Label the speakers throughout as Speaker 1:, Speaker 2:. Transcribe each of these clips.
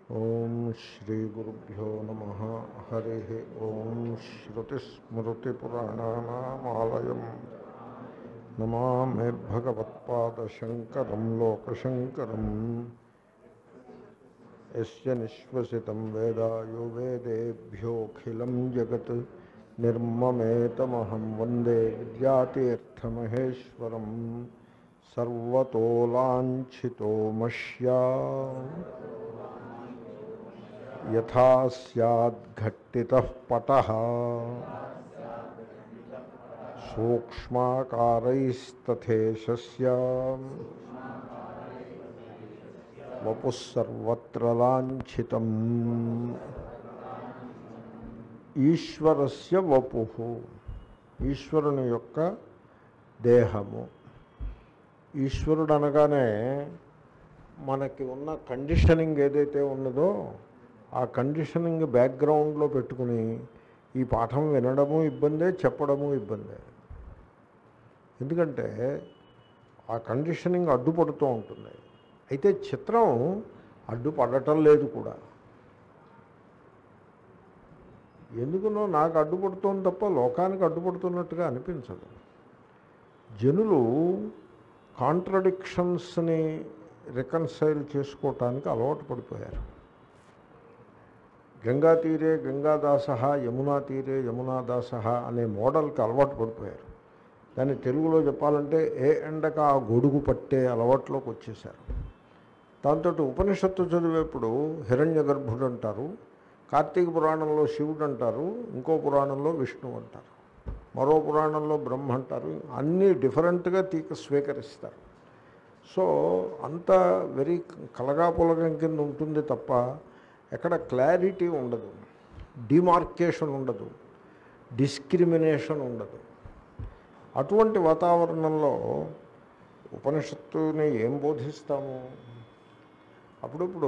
Speaker 1: ఓం శ్రీ గురుభ్యో నమ హరి ఓం శ్రుతిస్మృతిపురాణానామాలయం నమామి భగవత్పాదశంకరం లోకశంకరం యస్య నిశ్వసితం వేద యో వేదేభ్యోఖిలం జగత్ నిర్మమేతమహం వందే విద్యాతీర్థమహేశ్వరం సర్వతోలాంఛితో మష్యా యథా స్యాద్ఘట్టితః పటः సూక్ష్మాకారైస్తథేషస్య వపుః సర్వత్ర లాంఛితం ఈశ్వరస్య వపు ఈశ్వరుని యొక్క దేహము ఈశ్వరుడు అనగానే మనకి ఉన్న కండిషనింగ్ ఏదైతే ఉన్నదో ఆ కండిషనింగ్ బ్యాక్గ్రౌండ్లో పెట్టుకుని ఈ పాఠం వినడము ఇబ్బందే చెప్పడము ఇబ్బందే ఎందుకంటే ఆ కండిషనింగ్ అడ్డుపడుతూ ఉంటుంది అయితే చిత్రం అడ్డుపడటం లేదు కూడా ఎందుకునో నాకు అడ్డుపడుతోంది తప్ప లోకానికి అడ్డుపడుతున్నట్టుగా అనిపించదు జనులు కాంట్రడిక్షన్స్ని రికన్సైల్ చేసుకోవటానికి అలవాటు పడిపోయారు గంగా తీరే గంగాదాస యమునా తీరే యమునాదాస అనే మోడల్కి అలవాటు పడిపోయారు దాన్ని తెలుగులో చెప్పాలంటే ఏ ఎండక ఆ గొడుగు పట్టే అలవాట్లోకి వచ్చేసారు దాంతో ఉపనిషత్తు చదివేప్పుడు హిరణ్య గర్భుడు అంటారు కార్తీక పురాణంలో శివుడు అంటారు ఇంకో పురాణంలో విష్ణువు అంటారు మరో పురాణంలో బ్రహ్మ అంటారు అన్నీ డిఫరెంట్గా తీక స్వీకరిస్తారు సో అంత వెరీ కలగాపులగం కింద ఉంటుంది తప్ప ఎక్కడ క్లారిటీ ఉండదు డిమార్కేషన్ ఉండదు డిస్క్రిమినేషన్ ఉండదు అటువంటి వాతావరణంలో ఉపనిషత్తుని ఏం బోధిస్తాము అప్పుడప్పుడు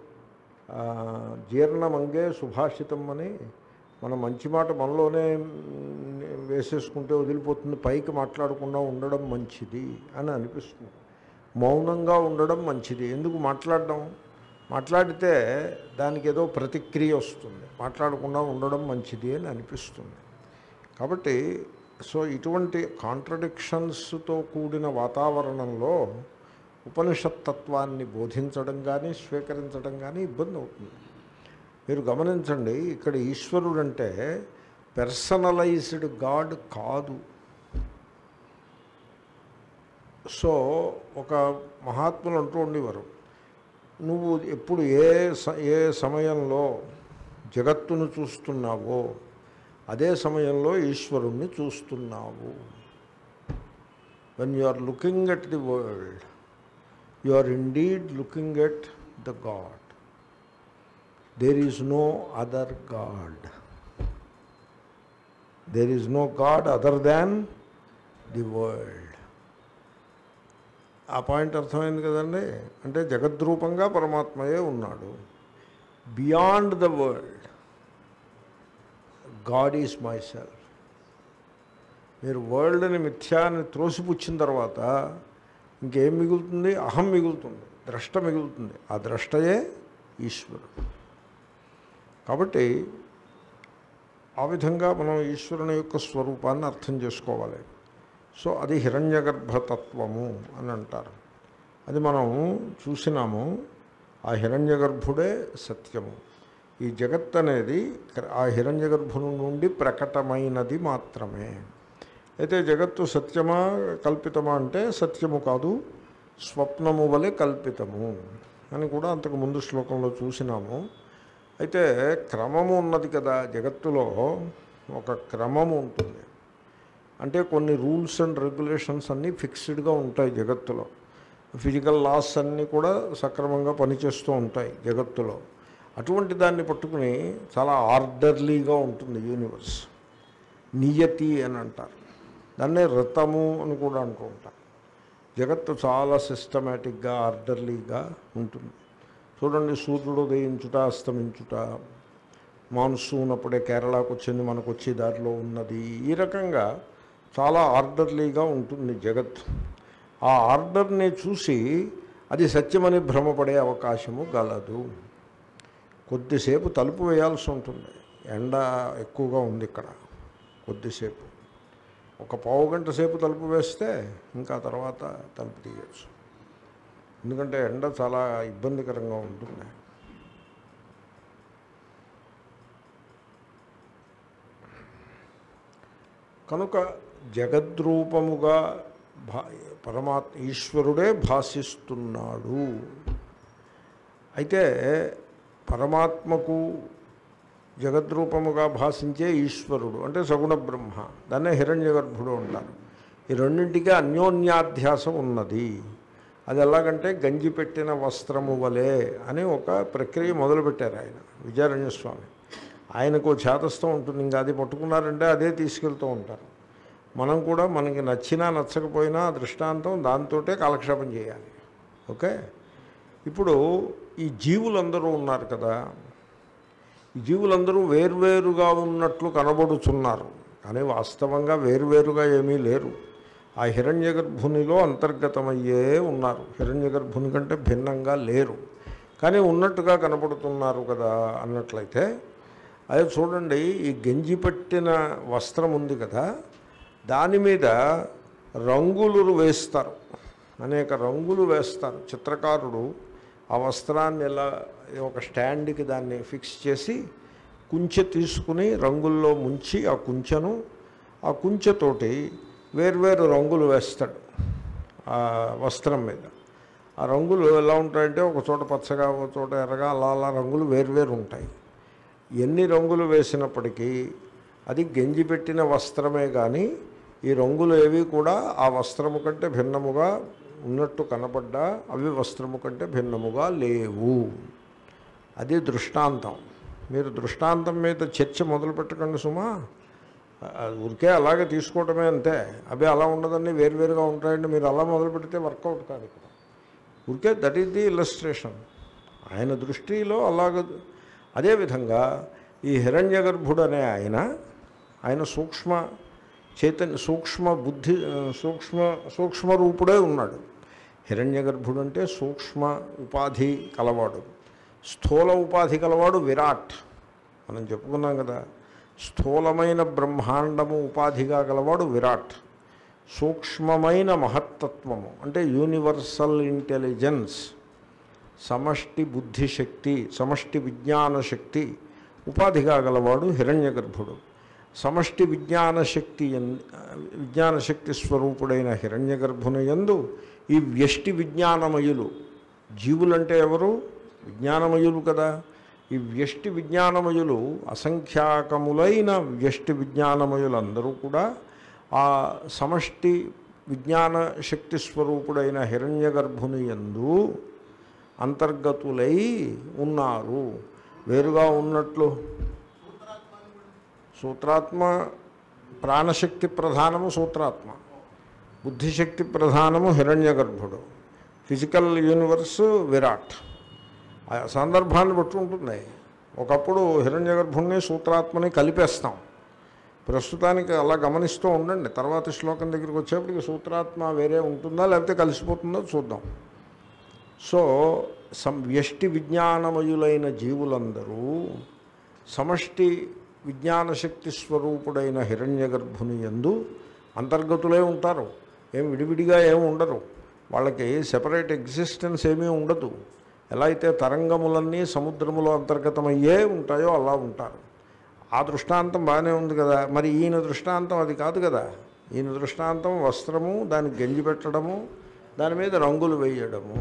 Speaker 1: జీర్ణమంగే సుభాషితం అని మన మంచి మాట మనలోనే వేసేసుకుంటే వదిలిపోతుంది పైకి మాట్లాడకుండా ఉండడం మంచిది అని అనిపిస్తుంది మౌనంగా ఉండడం మంచిది ఎందుకు మాట్లాడడం మాట్లాడితే దానికి ఏదో ప్రతిక్రియ వస్తుంది మాట్లాడకుండా ఉండడం మంచిది అని అనిపిస్తుంది కాబట్టి సో ఇటువంటి కాంట్రడిక్షన్స్తో కూడిన వాతావరణంలో ఉపనిషత్తత్వాన్ని బోధించడం కానీ స్వీకరించడం కానీ ఇబ్బంది అవుతుంది మీరు గమనించండి ఇక్కడ ఈశ్వరుడు అంటే పెర్సనలైజ్డ్ గాడ్ కాదు సో ఒక మహాత్ములు అంటూ ఉండేవారు నువ్వు ఎప్పుడు ఏ ఏ సమయంలో జగత్తును చూస్తున్నావో అదే సమయంలో ఈశ్వరుణ్ణి చూస్తున్నావు when you are looking at the world you are indeed looking at the god there is no other god there is no god other than the world ఆ పాయింట్ అర్థమైంది కదండి అంటే జగద్రూపంగా పరమాత్మయే ఉన్నాడు beyond the world god is my self మీరు వరల్డ్ని మిథ్యాన్ని త్రోసిపుచ్చిన తర్వాత ఇంకేం మిగులుతుంది అహం మిగులుతుంది ద్రష్ట మిగులుతుంది ఆ ద్రష్టయే ఈశ్వరుడు కాబట్టి ఆ విధంగా మనం ఈశ్వరుని యొక్క స్వరూపాన్ని అర్థం చేసుకోవాలి సో అది హిరణ్యగర్భతత్వము అని అంటారు అది మనం చూసినాము ఆ హిరణ్యగర్భుడే సత్యము ఈ జగత్ అనేది ఆ హిరణ్యగర్భును నుండి ప్రకటమైనది మాత్రమే అయితే జగత్తు సత్యమా కల్పితమా అంటే సత్యము కాదు స్వప్నము వలె కల్పితము అని కూడా అంతకు ముందు శ్లోకంలో చూసినాము అయితే క్రమము ఉన్నది కదా జగత్తులో ఒక క్రమము ఉంటుంది అంటే కొన్ని రూల్స్ అండ్ రెగ్యులేషన్స్ అన్నీ ఫిక్స్డ్గా ఉంటాయి జగత్తులో ఫిజికల్ లాస్ అన్నీ కూడా సక్రమంగా పనిచేస్తూ ఉంటాయి జగత్తులో అటువంటి దాన్ని పట్టుకుని చాలా ఆర్డర్లీగా ఉంటుంది యూనివర్స్ నియతి అని అంటారు దాన్నే రతము అని కూడా అంటూ ఉంటారు జగత్తు చాలా సిస్టమేటిక్గా ఆర్డర్లీగా ఉంటుంది చూడండి సూర్యుడు ఉదయించుట అస్తమించుట మాన్సూన్ అప్పుడే కేరళకు వచ్చింది మనకు వచ్చే దారిలో ఉన్నది ఈ రకంగా చాలా ఆర్డర్లీగా ఉంటుంది జగత్ ఆ ఆర్డర్ని చూసి అది సత్యమని భ్రమపడే అవకాశము గలదు కొద్దిసేపు తలుపు వేయాల్సి ఉంటుంది ఎండ ఎక్కువగా ఉంది ఇక్కడ కొద్దిసేపు ఒక పావు గంట సేపు తలుపు వేస్తే ఇంకా తర్వాత తలుపు తీయచ్చు ఎందుకంటే ఎండ చాలా ఇబ్బందికరంగా ఉంటుంది కనుక జగద్రూపముగా భా పరమాత్మ ఈశ్వరుడే భాషిస్తున్నాడు అయితే పరమాత్మకు జగద్రూపముగా భాషించే ఈశ్వరుడు అంటే సగుణ బ్రహ్మ దాన్నే హిరణ్య గర్భుడు అంటారు ఈ రెండింటికి అన్యోన్యాధ్యాసం ఉన్నది అది ఎలాగంటే గంజి పెట్టిన వస్త్రము వలె అని ఒక ప్రక్రియ మొదలుపెట్టారు ఆయన విజయారణ్య స్వామి ఆయనకు చేతస్థం ఉంటుంది ఇంకా అది పట్టుకున్నారంటే అదే తీసుకెళ్తూ ఉంటారు మనం కూడా మనకి నచ్చినా నచ్చకపోయినా ఆ దృష్టాంతం దాంతోటే కాలక్షేపం చేయాలి ఓకే ఇప్పుడు ఈ జీవులందరూ ఉన్నారు కదా ఈ జీవులందరూ వేర్వేరుగా ఉన్నట్లు కనబడుచున్నారు కానీ వాస్తవంగా వేరువేరుగా ఏమీ లేరు ఆ హిరణ్య గర్భునిలో అంతర్గతమయ్యే ఉన్నారు హిరణ్య గర్భుని కంటే భిన్నంగా లేరు కానీ ఉన్నట్టుగా కనపడుతున్నారు కదా అన్నట్లయితే అదే చూడండి ఈ గంజి పట్టిన వస్త్రం ఉంది కదా దాని మీద రంగులు వేస్తారు అనేక రంగులు వేస్తారు చిత్రకారుడు ఆ వస్త్రాన్ని ఇలా ఒక స్టాండ్కి దాన్ని ఫిక్స్ చేసి కుంచె తీసుకుని రంగుల్లో ముంచి ఆ కుంచెను ఆ కుంచెతోటి వేర్వేరు రంగులు వేస్తాడు ఆ వస్త్రం మీద ఆ రంగులు ఎలా ఉంటాయంటే ఒక చోట పచ్చగా ఒక చోట ఎర్రగా అలా అలా రంగులు వేర్వేరు ఉంటాయి ఎన్ని రంగులు వేసినప్పటికీ అది గంజి పెట్టిన వస్త్రమే కానీ ఈ రంగులు ఏవి కూడా ఆ వస్త్రము కంటే భిన్నముగా ఉన్నట్టు కనపడ్డా అవి వస్త్రము కంటే భిన్నముగా లేవు అది దృష్టాంతం మీరు దృష్టాంతం మీద చర్చ మొదలు పెట్టకండి సుమా అది ఊరికే అలాగే తీసుకోవటమే అంతే అవి అలా ఉండదని వేరువేరుగా ఉంటాయండి మీరు అలా మొదలు పెడితే వర్కౌట్ కాదు ఇక్కడ ఊరికే దట్ ఈస్ ది ఇల్లస్ట్రేషన్ ఆయన దృష్టిలో అలాగ అదేవిధంగా ఈ హిరణ్య గర్భుడు అనే ఆయన ఆయన సూక్ష్మ చైతన్య సూక్ష్మ బుద్ధి సూక్ష్మ సూక్ష్మ రూపుడే ఉన్నాడు హిరణ్య గర్భుడు అంటే సూక్ష్మ ఉపాధి కలవాడు స్థూల ఉపాధి కలవాడు విరాట్ మనం చెప్పుకున్నాం కదా స్థూలమైన బ్రహ్మాండము ఉపాధిగా గలవాడు విరాట్ సూక్ష్మమైన మహత్తత్వము అంటే యూనివర్సల్ ఇంటెలిజెన్స్ సమష్టి బుద్ధిశక్తి సమష్టి విజ్ఞాన శక్తి ఉపాధిగా గలవాడు హిరణ్య గర్భుడు సమష్టి విజ్ఞాన శక్తి ఎన్- విజ్ఞాన శక్తి స్వరూపుడైన హిరణ్య గర్భుని యందు ఈ వ్యష్టి విజ్ఞానమయులు జీవులంటే ఎవరు విజ్ఞానమయులు కదా ఈ వ్యష్టి విజ్ఞానమయులు అసంఖ్యాకములైన వ్యష్టి విజ్ఞానమయులందరూ కూడా ఆ సమష్టి విజ్ఞాన శక్తి స్వరూపుడైన హిరణ్య గర్భుని యందు అంతర్గతులై ఉన్నారు వేరుగా ఉన్నట్లు సూత్రాత్మ ప్రాణశక్తి ప్రధానము సూత్రాత్మ బుద్ధిశక్తి ప్రధానము హిరణ్య గర్భుడు ఫిజికల్ యూనివర్స్ విరాట్ ఆ సందర్భాన్ని బట్టి ఉంటుంది ఒకప్పుడు హిరణ్య గర్భుణ్ణి సూత్రాత్మని కలిపేస్తాం ప్రస్తుతానికి అలా గమనిస్తూ ఉండండి తర్వాత శ్లోకం దగ్గరికి వచ్చేప్పటికి సూత్రాత్మ వేరే ఉంటుందా లేకపోతే కలిసిపోతుందో చూద్దాం సో సం వ్యష్టి విజ్ఞానమయులైన జీవులందరూ సమష్టి విజ్ఞానశక్తి స్వరూపుడైన హిరణ్య గర్భుని యందు అంతర్గతులే ఉంటారు ఏం విడివిడిగా ఏమి ఉండరు వాళ్ళకి సెపరేట్ ఎగ్జిస్టెన్స్ ఏమీ ఉండదు ఎలా అయితే తరంగములన్నీ సముద్రములో అంతర్గతమయ్యే ఉంటాయో అలా ఉంటారు ఆ దృష్టాంతం బాగానే ఉంది కదా మరి ఈయన దృష్టాంతం అది కాదు కదా ఈయన దృష్టాంతం వస్త్రము దానికి గంజి పెట్టడము దాని మీద రంగులు వేయడము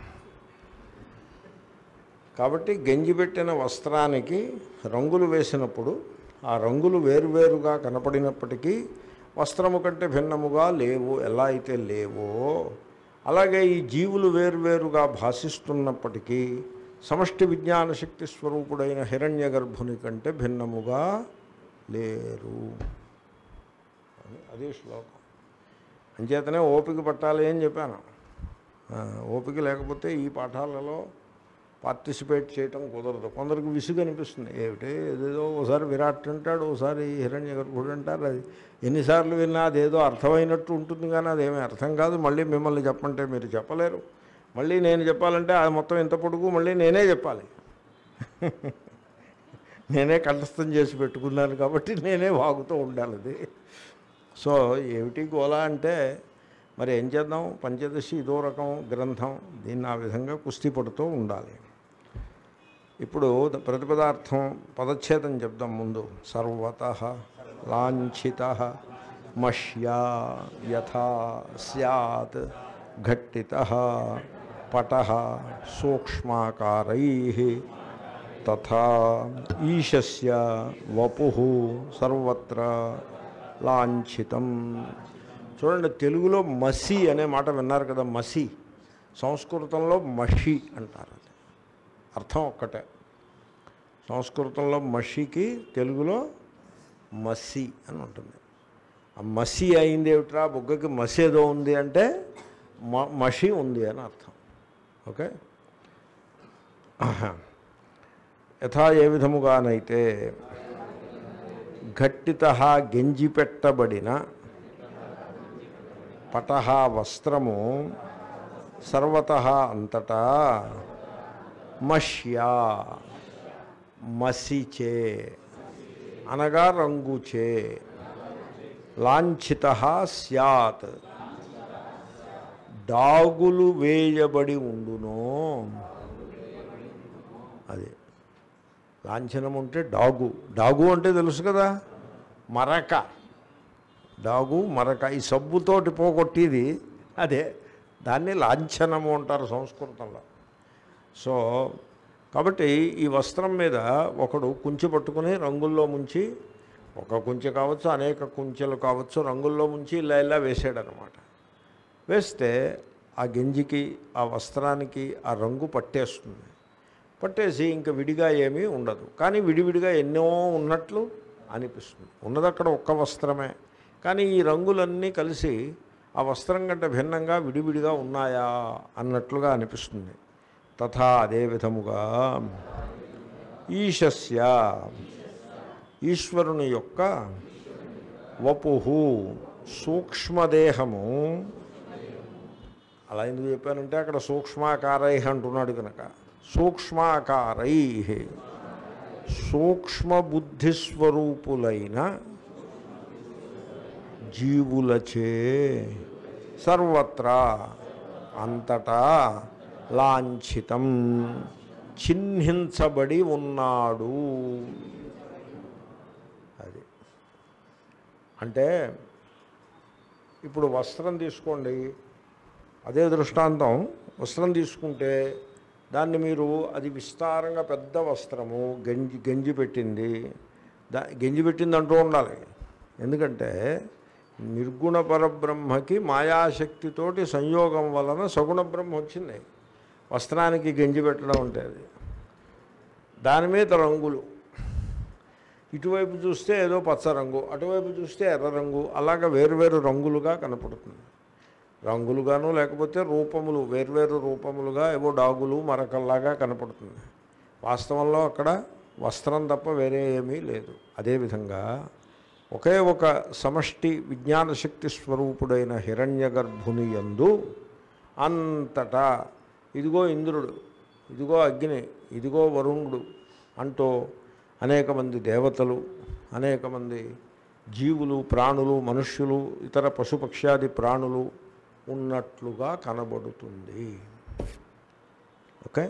Speaker 1: కాబట్టి గంజి పెట్టిన వస్త్రానికి రంగులు వేసినప్పుడు ఆ రంగులు వేరువేరుగా కనపడినప్పటికీ వస్త్రము కంటే భిన్నముగా లేవు ఎలా అయితే లేవో అలాగే ఈ జీవులు వేరువేరుగా భాషిస్తున్నప్పటికీ సమష్టి విజ్ఞాన శక్తి స్వరూపుడైన హిరణ్య గర్భుని కంటే భిన్నముగా లేరు అని అదే శ్లోకం అంచేతనే ఓపిక పట్టాలి అని చెప్పాను ఆ, ఓపిక లేకపోతే ఈ పాఠాలలో పార్టిసిపేట్ చేయటం కుదరదు కొందరికి విసుగు అనిపిస్తుంది ఏమిటి ఏదేదో ఒకసారి విరాట్ అంటాడు ఒకసారి హిరణ్య గర్భుడు అంటారు అది ఎన్నిసార్లు విన్నా అదేదో అర్థమైనట్టు ఉంటుంది కానీ అదేమీ అర్థం కాదు మళ్ళీ మిమ్మల్ని చెప్పంటే మీరు చెప్పలేరు మళ్ళీ నేను చెప్పాలంటే అది మొత్తం ఇంత పొడుగు మళ్ళీ నేనే చెప్పాలి నేనే కంఠస్థం చేసి పెట్టుకున్నాను కాబట్టి నేనే వాగుతూ ఉండాలి అది సో ఏమిటి గోళ అంటే మరి ఏం చేద్దాం పంచదశి ఇదో రకం గ్రంథం దీన్ని ఆ విధంగా కుస్తీ పడుతూ ఉండాలి ఇప్పుడు ద- ప్రతిపదార్థం పదచ్ఛేదం చెప్దాం ముందు సర్వత లాంఛిత మష్యా యథా సత్ ఘట్టిత పట సూక్ష్మాకారై తథా ఈశస్య వపు సర్వత్ర లాంఛితం చూడండి తెలుగులో మసి అనే మాట విన్నారు కదా మసి సంస్కృతంలో మషి అంటారు అది అర్థం ఒక్కటే సంస్కృతంలో మషికి తెలుగులో మసి అని ఉంటుంది ఆ మసి అయింది ఏమిట్రా బుగ్గకి మసి ఏదో ఉంది అంటే మ మషి ఉంది అని అర్థం ఓకే యథా ఏ విధముగానైతే ఘట్టిత గెంజి పెట్టబడిన పటహ వస్త్రము సర్వత అంతటా మష్యా మసిచే అనగా రంగుచే లాంఛిత స్యాత్ డాగులు వేయబడి ఉండును అది లాంఛనం ఉంటే డాగు డాగు అంటే తెలుసు కదా మరక డాగు మరక ఈ సబ్బుతోటి పోగొట్టేది అదే దాన్ని లాంఛనము అంటారు సంస్కృతంలో సో కాబట్టి ఈ వస్త్రం మీద ఒకడు కుంచె పట్టుకుని రంగుల్లో ముంచి ఒక కుంచె కావచ్చు అనేక కుంచెలు కావచ్చు రంగుల్లో ముంచి ఇలా ఇలా వేసాడనమాట వేస్తే ఆ గెంజికి ఆ వస్త్రానికి ఆ రంగు పట్టేస్తుంది పట్టేసి ఇంకా విడిగా ఏమీ ఉండదు కానీ విడివిడిగా ఎన్నో ఉన్నట్లు అనిపిస్తుంది ఉన్నది అక్కడ ఒక్క వస్త్రమే కానీ ఈ రంగులన్నీ కలిసి ఆ వస్త్రం కంటే భిన్నంగా విడివిడిగా ఉన్నాయా అన్నట్లుగా అనిపిస్తుంది తథా అదే విధముగా ఈశస్య ఈశ్వరుని యొక్క వపుహు సూక్ష్మదేహము అలా ఎందుకు చెప్పానంటే అక్కడ సూక్ష్మాకారై అంటున్నాడు కనుక సూక్ష్మాకారై సూక్ష్మబుద్ధిస్వరూపులైన జీవులచే సర్వత్రా అంతటా లాంఛితం చిహ్నించబడి ఉన్నాడు అది అంటే ఇప్పుడు వస్త్రం తీసుకోండి అదే దృష్టాంతం వస్త్రం తీసుకుంటే దాన్ని మీరు అది విస్తారంగా పెద్ద వస్త్రము గంజి గంజి పెట్టింది దా గంజి పెట్టింది అంటూ ఉండాలి ఎందుకంటే నిర్గుణ పరబ్రహ్మకి మాయాశక్తితోటి సంయోగం వలన సగుణ బ్రహ్మ వచ్చింది వస్త్రానికి గంజి పెట్టడం అంటే అది దాని మీద రంగులు ఇటువైపు చూస్తే ఏదో పచ్చ రంగు అటువైపు చూస్తే ఎర్ర రంగు అలాగా వేరువేరు రంగులుగా కనపడుతుంది రంగులుగాను లేకపోతే రూపములు వేర్వేరు రూపములుగా ఏవో డాగులు మరకల్లాగా కనపడుతుంది వాస్తవంలో అక్కడ వస్త్రం తప్ప వేరే ఏమీ లేదు అదేవిధంగా ఒకే ఒక సమష్టి విజ్ఞాన శక్తి స్వరూపుడైన హిరణ్య గర్భుని యందు అంతటా ఇదిగో ఇంద్రుడు ఇదిగో అగ్ని ఇదిగో వరుణుడు అంటూ అనేక మంది దేవతలు అనేక మంది జీవులు ప్రాణులు మనుష్యులు ఇతర పశుపక్ష్యాది ప్రాణులు ఉన్నట్లుగా కనబడుతుంది ఓకే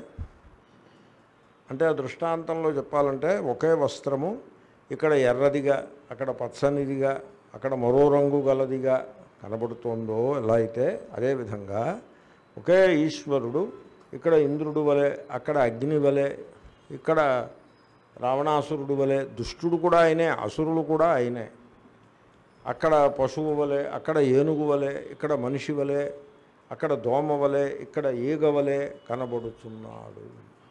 Speaker 1: అంటే ఆ దృష్టాంతంలో చెప్పాలంటే ఒకే వస్త్రము ఇక్కడ ఎర్రదిగా అక్కడ పచ్చనిదిగా అక్కడ మరో రంగు గలదిగా కనబడుతోందో ఎలా అయితే అదేవిధంగా ఒకే ఈశ్వరుడు ఇక్కడ ఇంద్రుడు వలె అక్కడ అగ్ని వలె ఇక్కడ రావణాసురుడు వలె దుష్టుడు కూడా ఆయనే అసురులు కూడా ఆయనే అక్కడ పశువు వలె అక్కడ ఏనుగు వలె ఇక్కడ మనిషి వలె అక్కడ దోమ వలె ఇక్కడ ఈగ వలె కనబడుతున్నాడు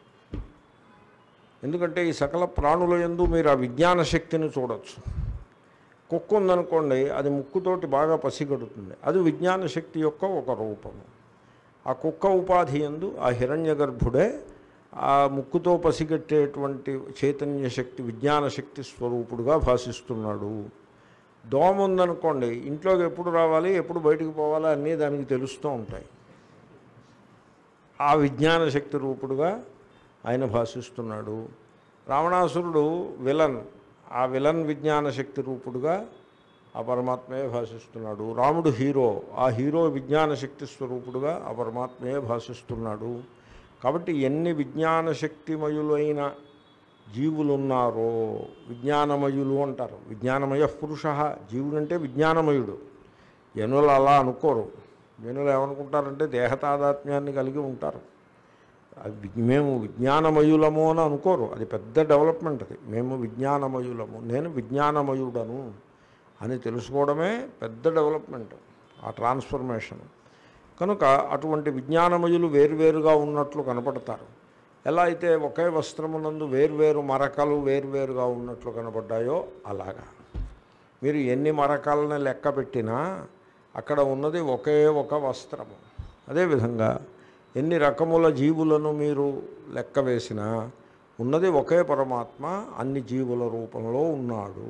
Speaker 1: ఎందుకంటే ఈ సకల ప్రాణుల యందు మీరు ఆ విజ్ఞాన శక్తిని చూడొచ్చు కుక్క ఉందనుకోండి అది ముక్కుతోటి బాగా పసిగడుతుంది అది విజ్ఞాన శక్తి యొక్క ఒక రూపము ఆ కుక్క ఉపాధి ఎందు ఆ హిరణ్య గర్భుడే ఆ ముక్కుతో పసిగట్టేటువంటి చైతన్య శక్తి విజ్ఞాన శక్తి స్వరూపుడుగా భాషిస్తున్నాడు దోమ ఉందనుకోండి ఇంట్లోకి ఎప్పుడు రావాలి ఎప్పుడు బయటికి పోవాలి అన్నీ దానికి తెలుస్తూ ఉంటాయి ఆ విజ్ఞాన శక్తి రూపుడుగా ఆయన భాషిస్తున్నాడు రావణాసురుడు విలన్ ఆ విలన్ విజ్ఞాన శక్తి రూపుడుగా ఆ పరమాత్మే భాషిస్తున్నాడు రాముడు హీరో ఆ హీరో విజ్ఞాన శక్తి స్వరూపుడుగా ఆ పరమాత్మే భాషిస్తున్నాడు కాబట్టి ఎన్ని విజ్ఞాన శక్తిమయులైన జీవులున్నారో విజ్ఞానమయులు అంటారు విజ్ఞానమయ పురుష జీవుడు అంటే విజ్ఞానమయుడు జనులు అలా అనుకోరు జనులు ఏమనుకుంటారంటే దేహతాదాత్మ్యాన్ని కలిగి ఉంటారు అది వి- మేము విజ్ఞానమయులము అని అనుకోరు అది పెద్ద డెవలప్మెంట్ అది మేము విజ్ఞానమయులము నేను విజ్ఞానమయుడను అని తెలుసుకోవడమే పెద్ద డెవలప్మెంట్ ఆ ట్రాన్స్ఫర్మేషన్ కనుక అటువంటి విజ్ఞానమయులు వేరువేరుగా ఉన్నట్లు కనపడతారు ఎలా అయితే ఒకే వస్త్రమునందు వేర్వేరు మరకలు వేరువేరుగా ఉన్నట్లు కనపడ్డాయో అలాగా మీరు ఎన్ని మరకలను లెక్క పెట్టినా అక్కడ ఉన్నది ఒకే ఒక వస్త్రము అదేవిధంగా ఎన్ని రకముల జీవులను మీరు లెక్క వేసినా ఉన్నది ఒకే పరమాత్మ అన్ని జీవుల రూపంలో ఉన్నాడు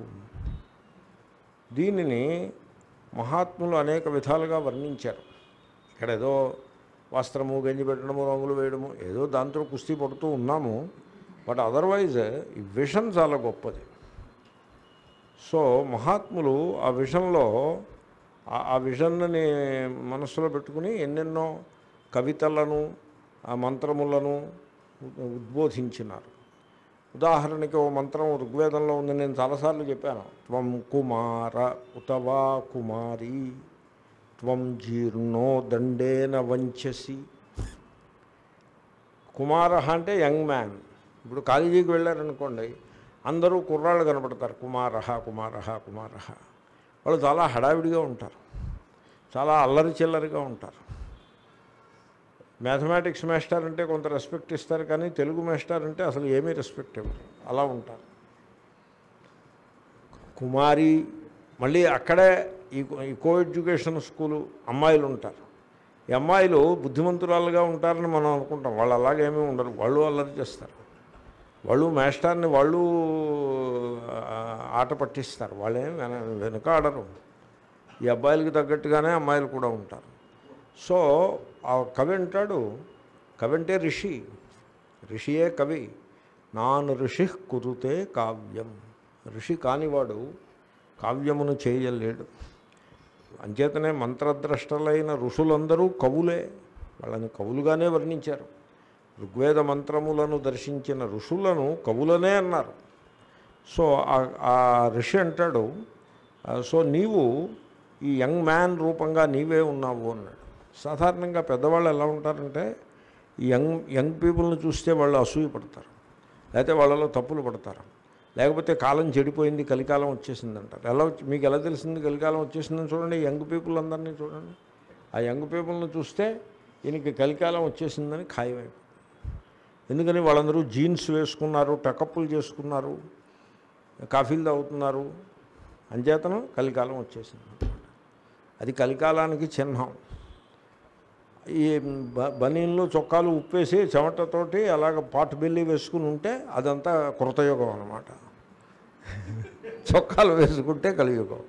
Speaker 1: దీనిని మహాత్ములు అనేక విధాలుగా వర్ణించారు ఇక్కడ ఏదో వస్త్రము గంజి పెట్టడము రంగులు వేయడము ఏదో దాంతో కుస్తీ పడుతూ ఉన్నాము బట్ అదర్వైజ్ ఈ విషన్ చాలా గొప్పది సో మహాత్ములు ఆ విషన్లో ఆ- ఆ విషన్ని మనస్సులో పెట్టుకుని ఎన్నెన్నో కవితలను ఆ మంత్రములను ఉ- ఉద్బోధించినారు ఉదాహరణకి ఓ మంత్రం ఋగ్వేదంలో ఉంది నేను చాలాసార్లు చెప్పాను త్వం కుమార ఉతవా కుమారి త్వం జీర్ణో దండేన వంచసి కుమార అంటే యంగ్ మ్యాన్ ఇప్పుడు కాలేజీకి వెళ్ళారనుకోండి అందరూ కుర్రాళ్ళు కనపడతారు కుమార కుమార కుమార వాళ్ళు చాలా హడావిడిగా ఉంటారు చాలా అల్లరి చిల్లరిగా ఉంటారు మ్యాథమెటిక్స్ మాస్టర్ అంటే కొంత రెస్పెక్ట్ ఇస్తారు కానీ తెలుగు మాస్టర్ అంటే అసలు ఏమీ రెస్పెక్ట్ ఇవ్వరు అలా ఉంటారు కుమారి మళ్ళీ అక్కడే ఈ ఈ కో ఎడ్యుకేషన్ స్కూలు అమ్మాయిలు ఉంటారు ఈ అమ్మాయిలు బుద్ధిమంతురాలుగా ఉంటారని మనం అనుకుంటాం వాళ్ళు అలాగేమీ ఉండరు వాళ్ళు అల్లరి చేస్తారు వాళ్ళు మాస్టర్ని వాళ్ళు ఆ, ఆట పట్టిస్తారు వాళ్ళేం వెన వెనుక ఆడరు ఈ అబ్బాయిలకి తగ్గట్టుగానే అమ్మాయిలు కూడా ఉంటారు సో ఆ కవి అంటాడు కవి అంటే ఋషి ఋషియే కవి నాన్ ఋషి కురుతే కావ్యం ఋషి కానివాడు కావ్యమును చేయలేడు అంచేతనే మంత్రద్రష్టలైన ఋషులందరూ కవులే వాళ్ళని కవులుగానే వర్ణించారు ఋగ్వేద మంత్రములను దర్శించిన ఋషులను కవులనే అన్నారు సో ఆ- ఆ ఋషి అంటాడు "ఆ, సో నీవు ఈ యంగ్ మ్యాన్ రూపంగా నీవే ఉన్నావు అన్నాడు సాధారణంగా పెద్దవాళ్ళు ఎలా ఉంటారంటే ఈ యంగ్ యంగ్ పీపుల్ని చూస్తే వాళ్ళు అసూయ పడతారు లేకపోతే వాళ్ళలో తప్పులు పడతారు లేకపోతే కాలం చెడిపోయింది కలికాలం వచ్చేసింది అంటారు ఎలా వచ్చి మీకు ఎలా తెలిసింది కలికాలం వచ్చేసిందని చూడండి యంగ్ పీపుల్ అందరినీ చూడండి ఆ యంగ్ పీపుల్ని చూస్తే ఈయనకి కలికాలం వచ్చేసిందని ఖాయమైపోయింది ఎందుకని వాళ్ళందరూ జీన్స్ వేసుకున్నారు టకప్పులు చేసుకున్నారు కాఫీలు తాగుతున్నారు అంచేతను కలికాలం వచ్చేసింది అది కలికాలానికి చిహ్నం ఈ బ- బనీన్లు చొక్కాలు ఉప్పేసి చెమటతోటి అలాగ పాటు బెల్లి వేసుకుని ఉంటే అదంతా కృతయుగం అనమాట చొక్కాలు వేసుకుంటే కలియుగం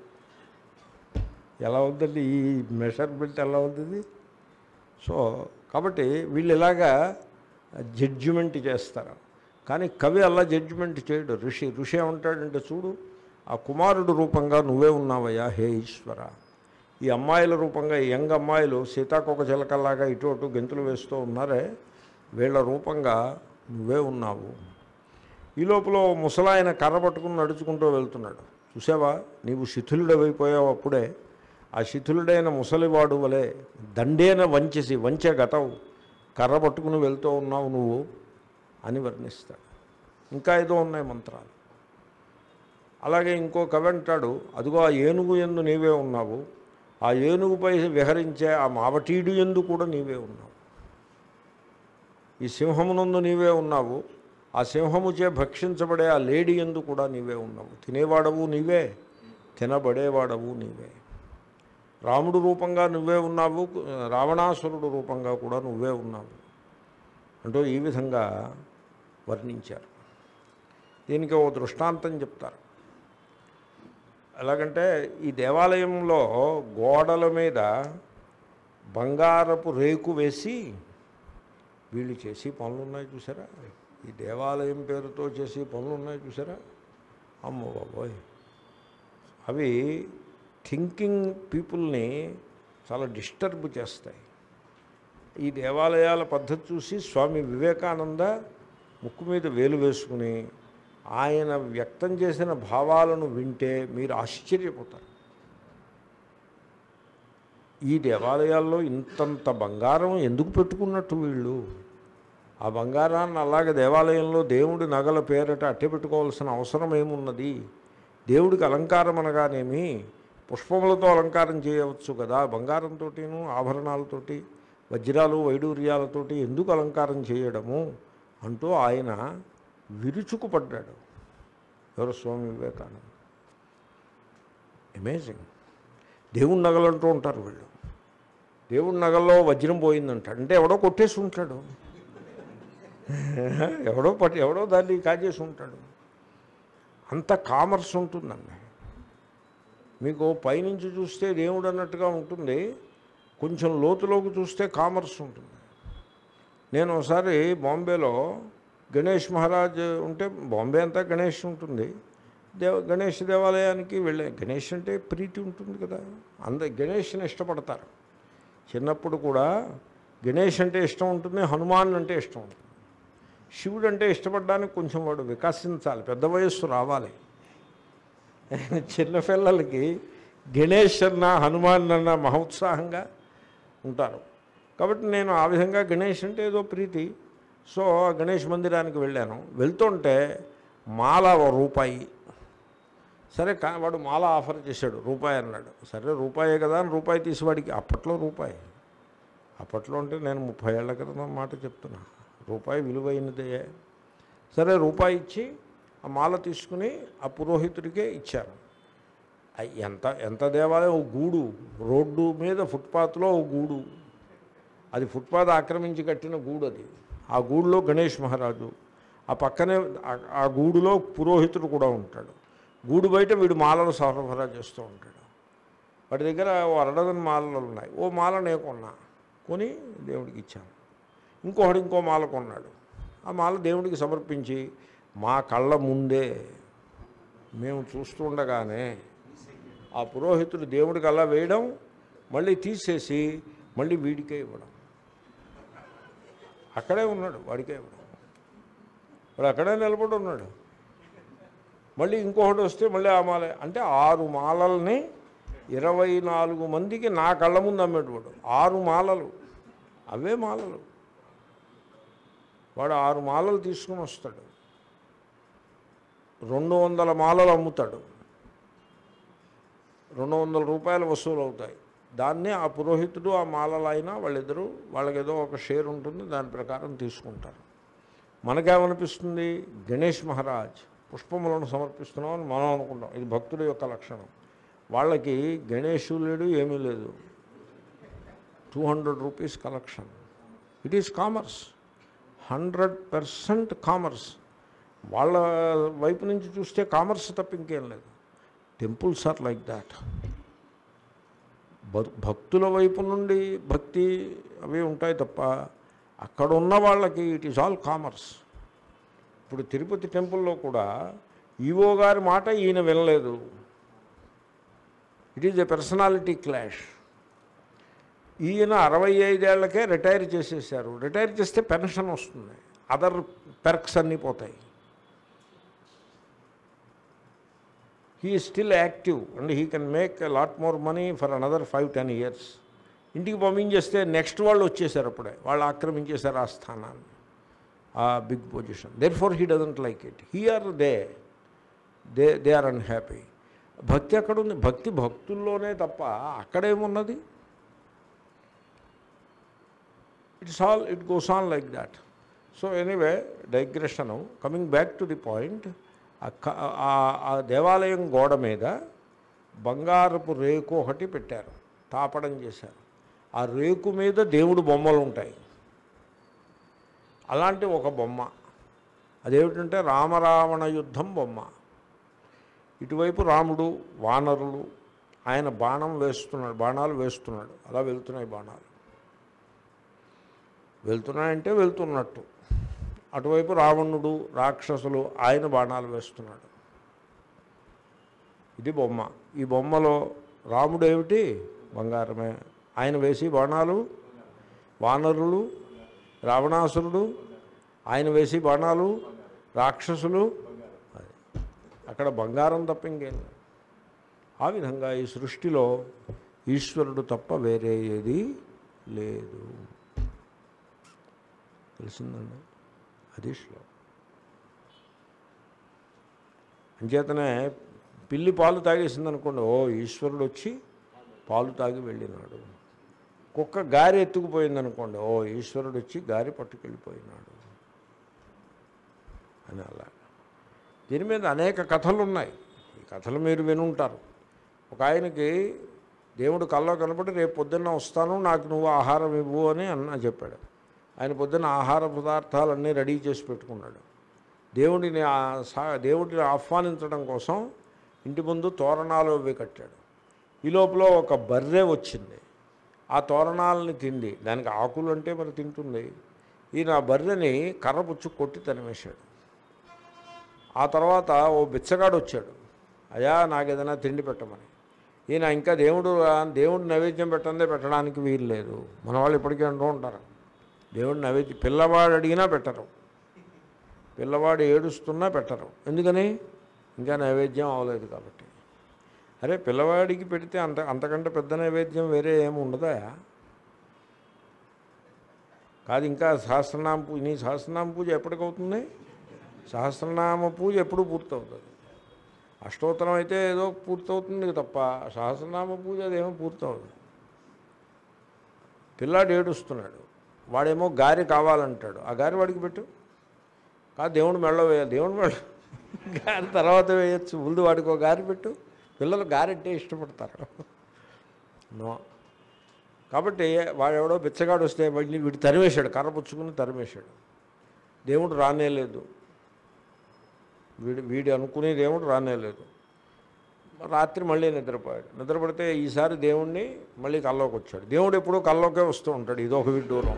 Speaker 1: ఎలా ఉందండి ఈ మెషర్మెంట్ ఎలా ఉంది సో కాబట్టి వీళ్ళు ఇలాగా జడ్జిమెంట్ చేస్తారు కానీ కవి అలా జడ్జిమెంట్ చేయడు ఋషి ఋషి ఏమంటాడంటే చూడు ఆ కుమారుడు రూపంగా నువ్వే ఉన్నావయ్యా హే ఈశ్వర ఈ అమ్మాయిల రూపంగా ఈ యంగ్ అమ్మాయిలు సీతాకొక చిలకల్లాగా ఇటు అటు గెంతులు వేస్తూ ఉన్నారే వీళ్ళ రూపంగా నువ్వే ఉన్నావు ఈ లోపల ఓ ముసలాయన కర్ర పట్టుకుని నడుచుకుంటూ వెళ్తున్నాడు చూసావా నీవు శిథిలుడవైపోయావు అప్పుడే ఆ శిథిలుడైన ముసలివాడు వలె దండేన వంచేసి వంచే గతవు కర్ర పట్టుకుని వెళ్తూ ఉన్నావు నువ్వు అని వర్ణిస్తాడు ఇంకా ఏదో ఉన్నాయి మంత్రాలు అలాగే ఇంకో కవి అంటాడు అదిగో ఆ ఏనుగు ఎందు నీవే ఉన్నావు ఆ ఏనుగుపై విహరించే ఆ మావటీడు ఎందు కూడా నీవే ఉన్నావు ఈ సింహమునందు నీవే ఉన్నావు ఆ సింహముచే భక్షించబడే ఆ లేడీ ఎందు కూడా నీవే ఉన్నావు తినేవాడవు నీవే తినబడేవాడవు నీవే రాముడు రూపంగా నువ్వే ఉన్నావు రావణాసురుడు రూపంగా కూడా నువ్వే ఉన్నావు అంటూ ఈ విధంగా వర్ణించారు దీనికి ఓ దృష్టాంతం చెప్తారు ఎలాగంటే ఈ దేవాలయంలో గోడల మీద బంగారపు రేకు వేసి వీళ్ళు చేసి పనులు ఉన్నాయి చూసారా ఈ దేవాలయం పేరుతో చేసే పనులు ఉన్నాయి చూసారా అమ్మో బాబోయ్ అవి థింకింగ్ పీపుల్ని చాలా డిస్టర్బ్ చేస్తాయి ఈ దేవాలయాల పద్ధతి చూసి స్వామి వివేకానంద ముక్కు మీద వేలు వేసుకుని ఆయన వ్యక్తం చేసిన భావాలను వింటే మీరు ఆశ్చర్యపోతారు ఈ దేవాలయాల్లో ఇంతంత బంగారం ఎందుకు పెట్టుకున్నట్టు వీళ్ళు ఆ బంగారాన్ని అలాగే దేవాలయంలో దేవుడి నగల పేరట అట్టె పెట్టుకోవాల్సిన అవసరం ఏమున్నది దేవుడికి అలంకారం అనగానేమి పుష్పములతో అలంకారం చేయవచ్చు కదా బంగారంతోటిను ఆభరణాలతోటి వజ్రాలు వైడూర్యాలతోటి ఎందుకు అలంకారం చేయడము అంటూ ఆయన విరుచుకుపడ్డాడు ఎవరు స్వామి వివేకానంద అమేజింగ్ దేవుడి నగలు అంటూ ఉంటారు వీళ్ళు దేవుడి నగల్లో వజ్రం పోయిందంటాడు అంటే ఎవడో కొట్టేసి ఉంటాడు ఎవడో పట్టి ఎవడో దాన్ని కాజేసి ఉంటాడు అంత కామర్స్ ఉంటుందండి మీకు పైనుంచి చూస్తే దేవుడు అన్నట్టుగా ఉంటుంది కొంచెం లోతులోకి చూస్తే కామర్స్ ఉంటుంది నేను ఒకసారి బాంబేలో గణేష్ మహారాజ్ ఉంటే బాంబే అంతా గణేష్ ఉంటుంది దేవ గణేష్ దేవాలయానికి వెళ్ళే గణేష్ అంటే ప్రీతి ఉంటుంది కదా అంద గణేష్ని ఇష్టపడతారు చిన్నప్పుడు కూడా గణేష్ అంటే ఇష్టం ఉంటుంది హనుమాన్ అంటే ఇష్టం ఉంటుంది శివుడు అంటే ఇష్టపడడానికి కొంచెం వాడు వికసించాలి పెద్ద వయస్సు రావాలి చిన్నపిల్లలకి గణేష్ అన్న హనుమాన్ అన్న మహోత్సాహంగా ఉంటారు కాబట్టి నేను ఆ విధంగా గణేష్ అంటే ఏదో ప్రీతి సో ఆ గణేష్ మందిరానికి వెళ్ళాను వెళ్తుంటే మాల ఓ రూపాయి సరే కా వాడు మాల ఆఫర్ చేశాడు రూపాయి అన్నాడు సరే రూపాయే కదా అని రూపాయి తీసి వాడికి అప్పట్లో రూపాయి అప్పట్లో అంటే నేను ముప్పై ఏళ్ల క్రితం మాట చెప్తున్నా రూపాయి విలువైనదే సరే రూపాయి ఇచ్చి ఆ మాల తీసుకుని ఆ పురోహితుడికే ఇచ్చాను అయ్ ఎంత ఎంత దేవాలయం ఓ గూడు రోడ్డు మీద ఫుట్పాత్లో ఓ గూడు అది ఫుట్పాత్ ఆక్రమించి కట్టిన గూడు అది ఆ గూడులో గణేష్ మహారాజు ఆ పక్కనే ఆ- ఆ గూడులో పురోహితుడు కూడా ఉంటాడు గూడు బయట వీడు మాలలు సరఫరా చేస్తూ ఉంటాడు వాడి దగ్గర ఓ అరడదని మాలలు ఉన్నాయి ఓ మాల నేను కొన్నా కొని దేవుడికి ఇచ్చాను ఇంకొకడు ఇంకో మాల కొన్నాడు ఆ మాల దేవుడికి సమర్పించి మా కళ్ళ ముందే మేము చూస్తుండగానే ఆ పురోహితుడు దేవుడికి అలా వేయడం మళ్ళీ తీసేసి మళ్ళీ వీడికే ఇవ్వడం అక్కడే ఉన్నాడు వాడికే ఇవ్వడం వాడు అక్కడే నిలబడి ఉన్నాడు మళ్ళీ ఇంకొకటి వస్తే మళ్ళీ ఆ మాల అంటే ఆరు మాలల్ని ఇరవై నాలుగు మందికి నా కళ్ళ ముందు అమ్మేటవాడు ఆరు మాలలు అవే మాలలు వాడు ఆరు మాలలు తీసుకుని వస్తాడు రెండు వందల మాలలు అమ్ముతాడు రెండు వందల రూపాయలు వసూలు అవుతాయి దాన్ని ఆ పురోహితుడు ఆ మాలలైన వాళ్ళిద్దరూ వాళ్ళకి ఏదో ఒక షేర్ ఉంటుంది దాని ప్రకారం తీసుకుంటారు మనకేమనిపిస్తుంది గణేష్ మహారాజ్ పుష్పములను సమర్పిస్తున్నామని మనం అనుకుంటాం ఇది భక్తుడి యొక్క లక్షణం వాళ్ళకి గణేషు లేడు ఏమీ లేదు two hundred rupees collection it is commerce hundred percent commerce వాళ్ళ వైపు నుంచి చూస్తే కామర్స్ తప్ప ఇంకేం లేదు టెంపుల్స్ ఆర్ లైక్ దాట్ భక్తుల వైపు నుండి భక్తి అవి ఉంటాయి తప్ప అక్కడ ఉన్న వాళ్ళకి ఇట్ ఈస్ ఆల్ కామర్స్ ఇప్పుడు తిరుపతి టెంపుల్లో కూడా ఈవో గారి మాట ఈయన వినలేదు it is a personality clash ఈయన అరవై ఐదేళ్లకే రిటైర్ చేసేసారు రిటైర్ చేస్తే పెన్షన్ వస్తుంది అదర్ పెర్క్స్ అన్నీ పోతాయి he still active and he can make lot more money for another five ten years ఇంటికి పంపించేస్తే నెక్స్ట్ వాళ్ళు వచ్చేసారు అప్పుడే వాళ్ళు ఆక్రమించేశారు ఆ స్థానాన్ని ఆ big position there for he doesn't like it he are they they they are unhappy భక్తి ఎక్కడ ఉంది భక్తి భక్తుల్లోనే తప్ప అక్కడేమున్నది it's all it goes on like that so anyway digression coming back to the point ఆ దేవాలయం గోడ మీద బంగారపు రేకు ఒకటి పెట్టారు తాపడం చేశారు ఆ రేకు మీద దేవుడు బొమ్మలు ఉంటాయి అలాంటి ఒక బొమ్మ అదేమిటంటే రామరావణ యుద్ధం బొమ్మ ఇటువైపు రాముడు వానరులు ఆయన బాణం వేస్తున్నాడు బాణాలు వేస్తున్నాడు అలా వెళ్తున్నాయి బాణాలు వెళ్తున్నాయంటే వెళ్తున్నట్టు అటువైపు రావణుడు రాక్షసులు ఆయన బాణాలు వేస్తున్నాడు ఇది బొమ్మ ఈ బొమ్మలో రాముడు ఏమిటి బంగారమే ఆయన వేసి బాణాలు వానరులు రావణాసురుడు ఆయన వేసి బాణాలు రాక్షసులు అది. అక్కడ బంగారం తప్ప ఇంకేం లేదు. ఆ విధంగా ఈ సృష్టిలో ఈశ్వరుడు తప్ప వేరే ఏది లేదు తెలిసిందండి అది శ్లోకం అంచేతనే పిల్లి పాలు తాగేసింది అనుకోండి ఓ ఈశ్వరుడు వచ్చి పాలు తాగి వెళ్ళినాడు కుక్క గారి ఎత్తుకుపోయింది అనుకోండి ఓ ఈశ్వరుడు వచ్చి గారి పట్టుకెళ్ళిపోయినాడు అని అలా దీని మీద అనేక కథలు ఉన్నాయి ఈ కథలు మీరు వినుంటారు ఒక ఆయనకి దేవుడు కల్లో కనపడి రేపు పొద్దున్న వస్తాను నాకు నువ్వు ఆహారం ఇవ్వు అని అన్న చెప్పాడు ఆయన పొద్దున్న ఆహార పదార్థాలన్నీ రెడీ చేసి పెట్టుకున్నాడు దేవుడిని ఆ- సా- దేవుడిని ఆహ్వానించడం కోసం ఇంటి ముందు తోరణాలు అవి కట్టాడు ఈ లోపల ఒక బర్రె వచ్చింది ఆ తోరణాలని తింది దానికి ఆకులు అంటే మరి తింటుంది ఈయన ఆ బర్రెని కర్రపుచ్చు కొట్టి తనివేశాడు ఆ తర్వాత ఓ బిచ్చగాడు వచ్చాడు అయ్యా నాకు ఏదైనా తిండి పెట్టమని ఈయన ఇంకా దేవుడు దేవుడు నైవేద్యం పెట్టందే పెట్టడానికి వీలు లేదు మన వాళ్ళు ఇప్పటికీ అంటూ ఉంటారు దేవుడు నైవేద్యం పిల్లవాడు అడిగినా పెట్టరు పిల్లవాడు ఏడుస్తున్నా పెట్టరు ఎందుకని ఇంకా నైవేద్యం అవ్వలేదు కాబట్టి అరే పిల్లవాడికి పెడితే అంత అంతకంటే పెద్ద నైవేద్యం వేరే ఏమి ఉండదా కాదు ఇంకా సహస్రనామ పూజ నీ సహస్రనామ పూజ ఎప్పటికవుతుంది సహస్రనామ పూజ ఎప్పుడు పూర్తవుతుంది అష్టోత్తరం అయితే ఏదో పూర్తవుతుంది తప్ప సహస్రనామ పూజ అదేమో పూర్తవుతుంది పిల్లాడు ఏడుస్తున్నాడు వాడేమో గారి కావాలంటాడు ఆ గారి వాడికి పెట్టు కాదు దేవుడు మెళ్ళ వేయాలి దేవుడు మెళ్ళ గారి తర్వాత వేయచ్చు ముందు వాడికి ఒక గారి పెట్టు పిల్లలు గారెట్టే ఇష్టపడతారు నో కాబట్టి వాడెవడో బిచ్చగాడు వస్తే వాడిని వీడు తరిమేశాడు కర్ర పుచ్చుకుని తరిమేశాడు దేవుడు రానేలేదు వీడు వీడు అనుకునే దేవుడు రానేలేదు రాత్రి మళ్ళీ నిద్రపోయాడు నిద్రపడితే ఈసారి దేవుణ్ణి మళ్ళీ కల్లోకి వచ్చాడు దేవుడు ఎప్పుడూ కల్లోకే వస్తూ ఉంటాడు ఇదొక విడ్డూరం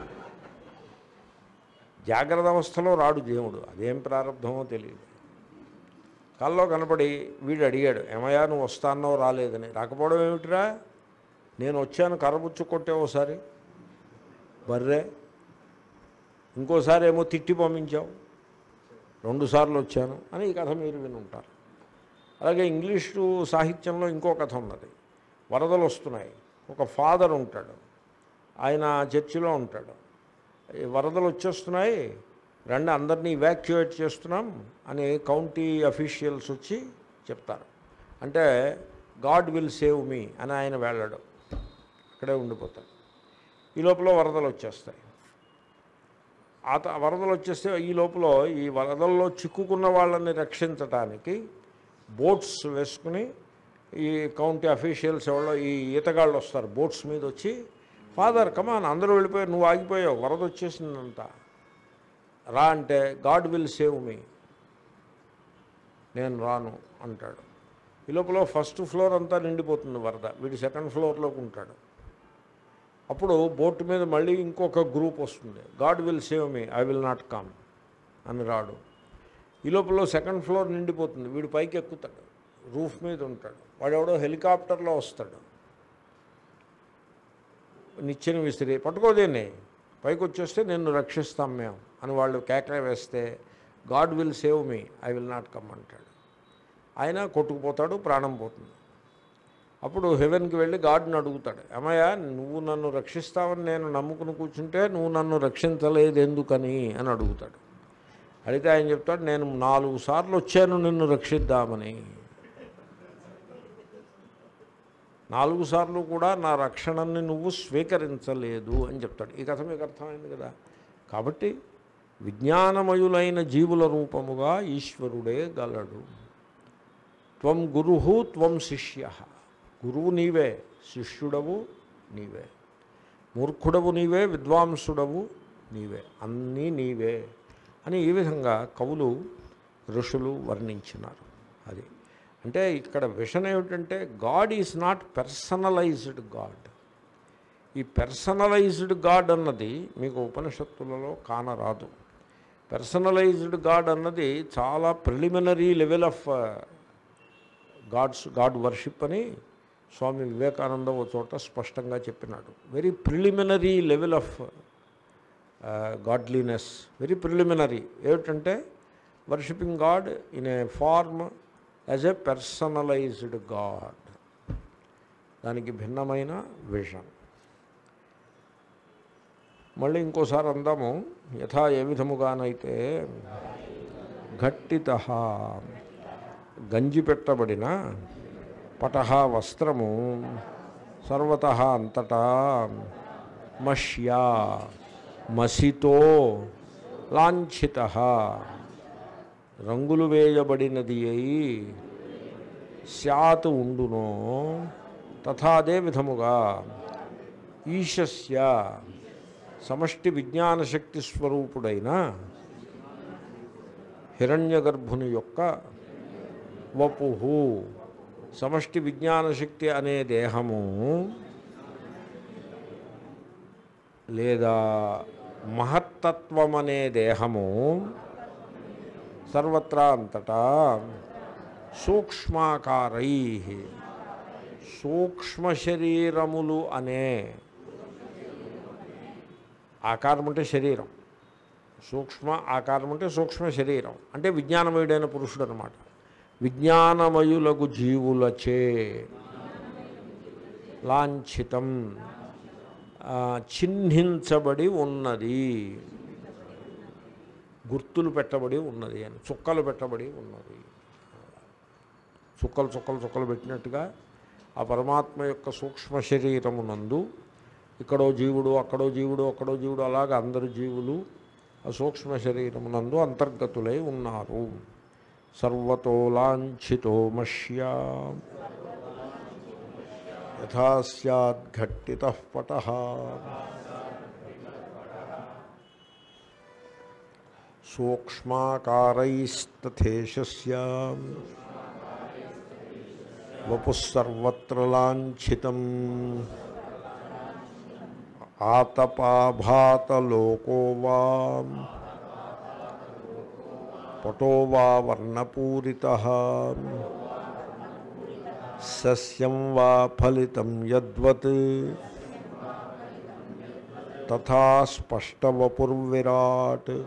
Speaker 1: జాగ్రత్త అవస్థలో రాడు దేవుడు అదేం ప్రారంభమో తెలియదు కల్లో కనపడి వీడు అడిగాడు ఏమయ్యా నువ్వు వస్తానో రాలేదని రాకపోవడం ఏమిటిరా నేను వచ్చాను కర్రబుచ్చు కొట్టే ఒకసారి బర్రే ఇంకోసారి ఏమో తిట్టి పంపించావు రెండుసార్లు వచ్చాను అని ఈ కథ మీరు విని ఉంటారు అలాగే ఇంగ్లీషు సాహిత్యంలో ఇంకో కథ ఉన్నది వరదలు వస్తున్నాయి ఒక ఫాదర్ ఉంటాడు ఆయన చర్చిలో ఉంటాడు ఈ వరదలు వచ్చేస్తున్నాయి రండి అందరినీ ఇవాక్యుయేట్ చేస్తున్నాం అని కౌంటీ అఫీషియల్స్ వచ్చి చెప్తారు అంటే గాడ్ విల్ సేవ్ మీ అని ఆయన వెళ్ళడు అక్కడే ఉండిపోతాడు ఈ లోపల వరదలు వచ్చేస్తాయి ఆ త- వరదలు వచ్చేస్తే ఈ లోపల ఈ వరదల్లో చిక్కుకున్న వాళ్ళని రక్షించటానికి బోట్స్ వేసుకుని ఈ కౌంటీ అఫీషియల్స్ ఎవరో ఈ ఈతగాళ్ళు వస్తారు బోట్స్ మీద వచ్చి ఫాదర్ కమాన్ అందరూ వెళ్ళిపోయారు నువ్వు ఆగిపోయావు వరద వచ్చేసిందంతా రా అంటే గాడ్ విల్ సేవ్ మీ నేను రాను అంటాడు ఈ లోపల ఫస్ట్ ఫ్లోర్ అంతా నిండిపోతుంది వరద వీడు సెకండ్ ఫ్లోర్లోకి ఉంటాడు అప్పుడు బోట్ మీద మళ్ళీ ఇంకొక గ్రూప్ వస్తుంది God will save me I will not come అని రాడు ఈ లోపల సెకండ్ ఫ్లోర్ నిండిపోతుంది వీడు పైకి ఎక్కుతాడు రూఫ్ మీద ఉంటాడు వాడెవడో హెలికాప్టర్లో వస్తాడు నిచ్చెన విసిరి పట్టుకోదేన్ని పైకి వచ్చేస్తే నిన్ను రక్షిస్తాం మేము అని వాళ్ళు కేకలే వేస్తే God will save me I will not come అంటాడు ఆయన కొట్టుకుపోతాడు ప్రాణం పోతుంది అప్పుడు హెవెన్కి వెళ్ళి గాడ్ని అడుగుతాడు ఏమయ్యా నువ్వు నన్ను రక్షిస్తావని నేను నమ్ముకుని కూర్చుంటే నువ్వు నన్ను రక్షించలేదు ఎందుకని అని అడుగుతాడు అడిగితే ఆయన చెప్తాడు నేను నాలుగు సార్లు వచ్చాను నిన్ను రక్షిద్దామని నాలుగు సార్లు కూడా నా రక్షణని నువ్వు స్వీకరించలేదు అని చెప్తాడు ఈ కథ మీకు అర్థమైంది కదా కాబట్టి విజ్ఞానమయులైన జీవుల రూపముగా ఈశ్వరుడే గలడు త్వం గురు త్వం శిష్య గురువు నీవే శిష్యుడవు నీవే మూర్ఖుడవు నీవే విద్వాంసుడవు నీవే అన్నీ నీవే అని ఈ విధంగా కవులు ఋషులు వర్ణించినారు అది అంటే ఇక్కడ విషన్ ఏమిటంటే God is not personalized god ఈ పర్సనలైజ్డ్ గాడ్ అన్నది మీకు ఉపనిషత్తులలో కానరాదు పర్సనలైజ్డ్ గాడ్ అన్నది చాలా preliminary level of gods god worship అని స్వామి వివేకానంద ఓ చోట స్పష్టంగా చెప్పినాడు very preliminary level of godliness very preliminary ఏమిటంటే worshiping god in a form as a personalized god దానికి భిన్నమైన విషం మళ్ళీ ఇంకోసారి అందాము యథా ఏ విధముగానైతే ఘట్టిత గంజి పెట్టబడిన పటహ వస్త్రము సర్వత అంతటా మష్యా మసితో లాంఛిత రంగులు వేయబడినది అయి స్యాత్ ఉండునో తథా అదే విధముగా ఈశస్య సమష్టి విజ్ఞానశక్తి స్వరూపుడైన హిరణ్యగర్భుని యొక్క వపుహు సమష్టి విజ్ఞానశక్తి అనే దేహము లేదా మహత్తత్వం అనే దేహము సర్వత్రా అంతటా సూక్ష్మాకారై సూక్ష్మ శరీరములు అనే ఆకారం అంటే శరీరం సూక్ష్మ ఆకారం అంటే సూక్ష్మ శరీరం అంటే విజ్ఞానమయుడైన పురుషుడు అనమాట విజ్ఞానమయులకు జీవులచే లాంఛితం ఆ, చిహ్నించబడి ఉన్నది గుర్తులు పెట్టబడి ఉన్నది అని చుక్కలు పెట్టబడి ఉన్నది చుక్కలు చుక్కలు చుక్కలు పెట్టినట్టుగా ఆ పరమాత్మ యొక్క సూక్ష్మ శరీరమునందు ఇక్కడో జీవుడు అక్కడో జీవుడు అక్కడో జీవుడు అలాగ అందరు జీవులు ఆ సూక్ష్మ శరీరమునందు అంతర్గతులై ఉన్నారు సర్వతో లాంఛితో మష్యా యథా సద్ఘట్టిత పట సూక్ష్మాకారైస్తథేషస్య వపుస్సర్వత్ర లాంఛితం ఆతపాభాతలోకో వా పటో వా వర్ణపూరిత సస్యం వా ఫలితం యద్వత్ తథా స్పష్టవపుర్విరాట్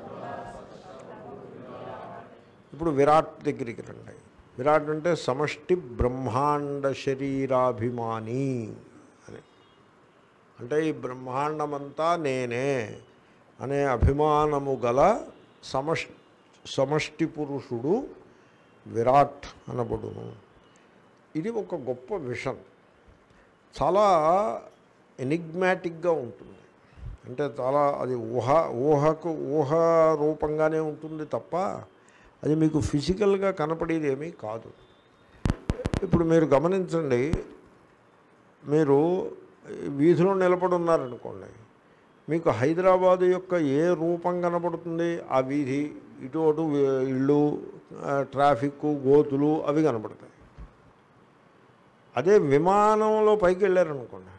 Speaker 1: ఇప్పుడు విరాట్ దగ్గరికి రండి విరాట్ అంటే సమష్టి బ్రహ్మాండ శరీరాభిమాని అని అంటే ఈ బ్రహ్మాండమంతా నేనే అనే అభిమానము గల సమష్ సమష్టి పురుషుడు విరాట్ అనబడును ఇది ఒక గొప్ప విషన్ చాలా ఎనిగ్మాటిక్గా ఉంటుంది అంటే చాలా అది ఊహ ఊహకు ఊహ రూపంగానే ఉంటుంది తప్ప అది మీకు ఫిజికల్గా కనపడేది ఏమీ కాదు ఇప్పుడు మీరు గమనించండి మీరు వీధిలో నిలబడి ఉన్నారనుకోండి మీకు హైదరాబాదు యొక్క ఏ రూపం కనపడుతుంది ఆ వీధి ఇటు అటు ఇళ్ళు ఆ, ట్రాఫిక్ గోతులు అవి కనపడతాయి అదే విమానంలో పైకి వెళ్ళారనుకోండి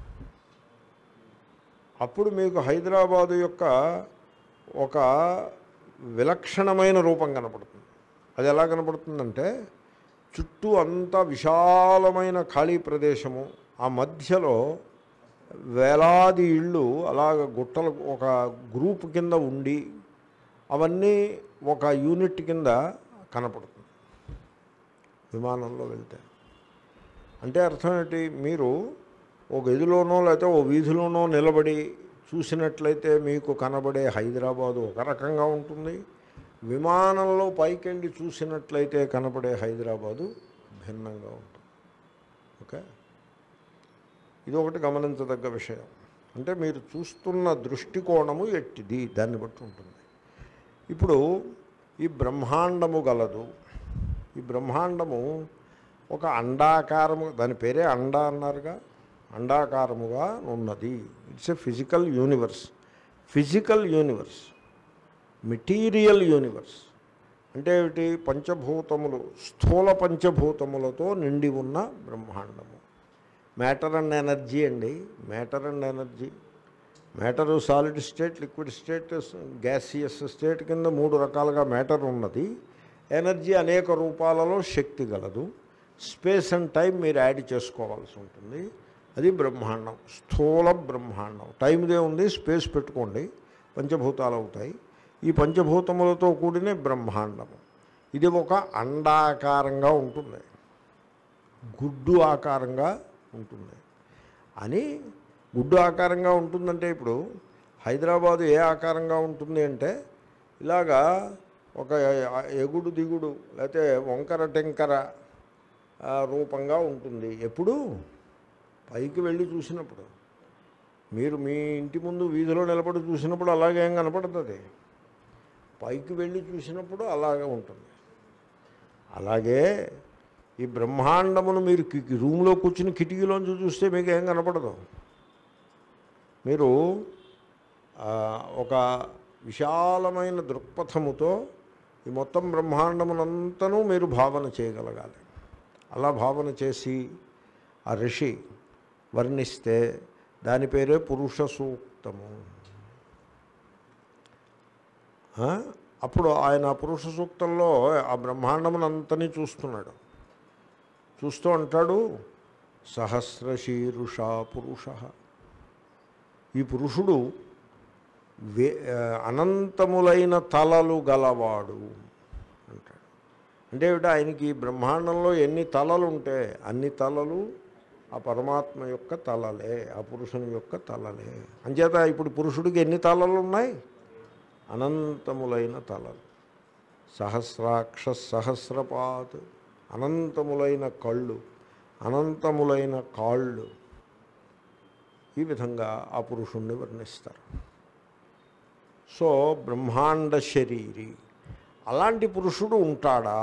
Speaker 1: అప్పుడు మీకు హైదరాబాదు యొక్క ఒక విలక్షణమైన రూపం కనపడుతుంది అది ఎలా కనపడుతుందంటే చుట్టూ అంతా విశాలమైన ఖాళీ ప్రదేశము ఆ మధ్యలో వేలాది ఇళ్ళు అలాగ గుట్టలు ఒక గ్రూప్ కింద ఉండి అవన్నీ ఒక యూనిట్ కింద కనపడుతుంది విమానంలో వెళ్తే అంటే అర్థం ఏంటి మీరు ఓ గదిలోనో లేకపోతే ఓ వీధిలోనో నిలబడి చూసినట్లయితే మీకు కనబడే హైదరాబాదు ఒక రకంగా ఉంటుంది విమానంలో పైకెళ్ళి చూసినట్లయితే కనబడే హైదరాబాదు భిన్నంగా ఉంటుంది ఓకే ఇది ఒకటి గమనించదగ్గ విషయం అంటే మీరు చూస్తున్న దృష్టికోణము ఎట్టిది దాన్ని బట్టి ఉంటుంది ఇప్పుడు ఈ బ్రహ్మాండము గలదు ఈ బ్రహ్మాండము ఒక అండాకారము దాని పేరే అండ అన్నారుగా అండాకారముగా ఉన్నది it's a physical universe physical universe material universe అంటే ఏమిటి పంచభూతములు స్థూల పంచభూతములతో నిండి ఉన్న బ్రహ్మాండము మ్యాటర్ అండ్ ఎనర్జీ అండి matter and energy matter solid state liquid state gaseous state కింద మూడు రకాలుగా మ్యాటర్ ఉన్నది ఎనర్జీ అనేక రూపాలలో శక్తి గలదు స్పేస్ అండ్ టైం మీరు యాడ్ చేసుకోవాల్సి ఉంటుంది అది బ్రహ్మాండం స్థూల బ్రహ్మాండం టైందే ఉంది స్పేస్ పెట్టుకోండి పంచభూతాలు అవుతాయి ఈ పంచభూతములతో కూడిన బ్రహ్మాండము ఇది ఒక అండాకారంగా ఉంటుంది గుడ్డు ఆకారంగా ఉంటుంది అని గుడ్డు ఆకారంగా ఉంటుందంటే ఇప్పుడు హైదరాబాదు ఏ ఆకారంగా ఉంటుంది అంటే ఇలాగా ఒక ఎగుడు దిగుడు లేకపోతే వంకర టెంకర ఆ, రూపంగా ఉంటుంది ఎప్పుడు పైకి వెళ్ళి చూసినప్పుడు మీరు మీ ఇంటి ముందు వీధిలో నిలబడి చూసినప్పుడు అలాగే ఏం కనపడుతుంది పైకి వెళ్ళి చూసినప్పుడు అలాగే ఉంటుంది అలాగే ఈ బ్రహ్మాండమును మీరు కి- రూమ్లో కూర్చుని కిటికీలోంచి చూస్తే మీకు ఏం కనపడదు మీరు ఆ, ఒక విశాలమైన దృక్పథముతో ఈ మొత్తం బ్రహ్మాండమునంతనూ మీరు భావన చేయగలగాలి అలా భావన చేసి ఆ ఋషి వర్ణిస్తే దాని పేరే పురుష సూక్తము ఆ? అప్పుడు ఆయన ఆ పురుష సూక్తంలో ఆ బ్రహ్మాండమునంతని చూస్తున్నాడు చూస్తూ అంటాడు సహస్రశీరుష పురుష ఈ పురుషుడు వే ఆ, అనంతములైన తలలు గలవాడు అంటాడు అంటే ఏమిటి ఆయనకి ఈ బ్రహ్మాండంలో ఎన్ని తలలు ఉంటే అన్ని తలలు ఆ పరమాత్మ యొక్క తలలే ఆ పురుషుని యొక్క తలలే అంచేత ఇప్పుడు పురుషుడికి ఎన్ని తలలు ఉన్నాయి అనంతములైన తలలు సహస్రాక్ష సహస్రపాత్ అనంతములైన కళ్ళు అనంతములైన కాళ్ళు ఈ విధంగా ఆ పురుషుణ్ణి వర్ణిస్తారు సో బ్రహ్మాండ శరీరి అలాంటి పురుషుడు ఉంటాడా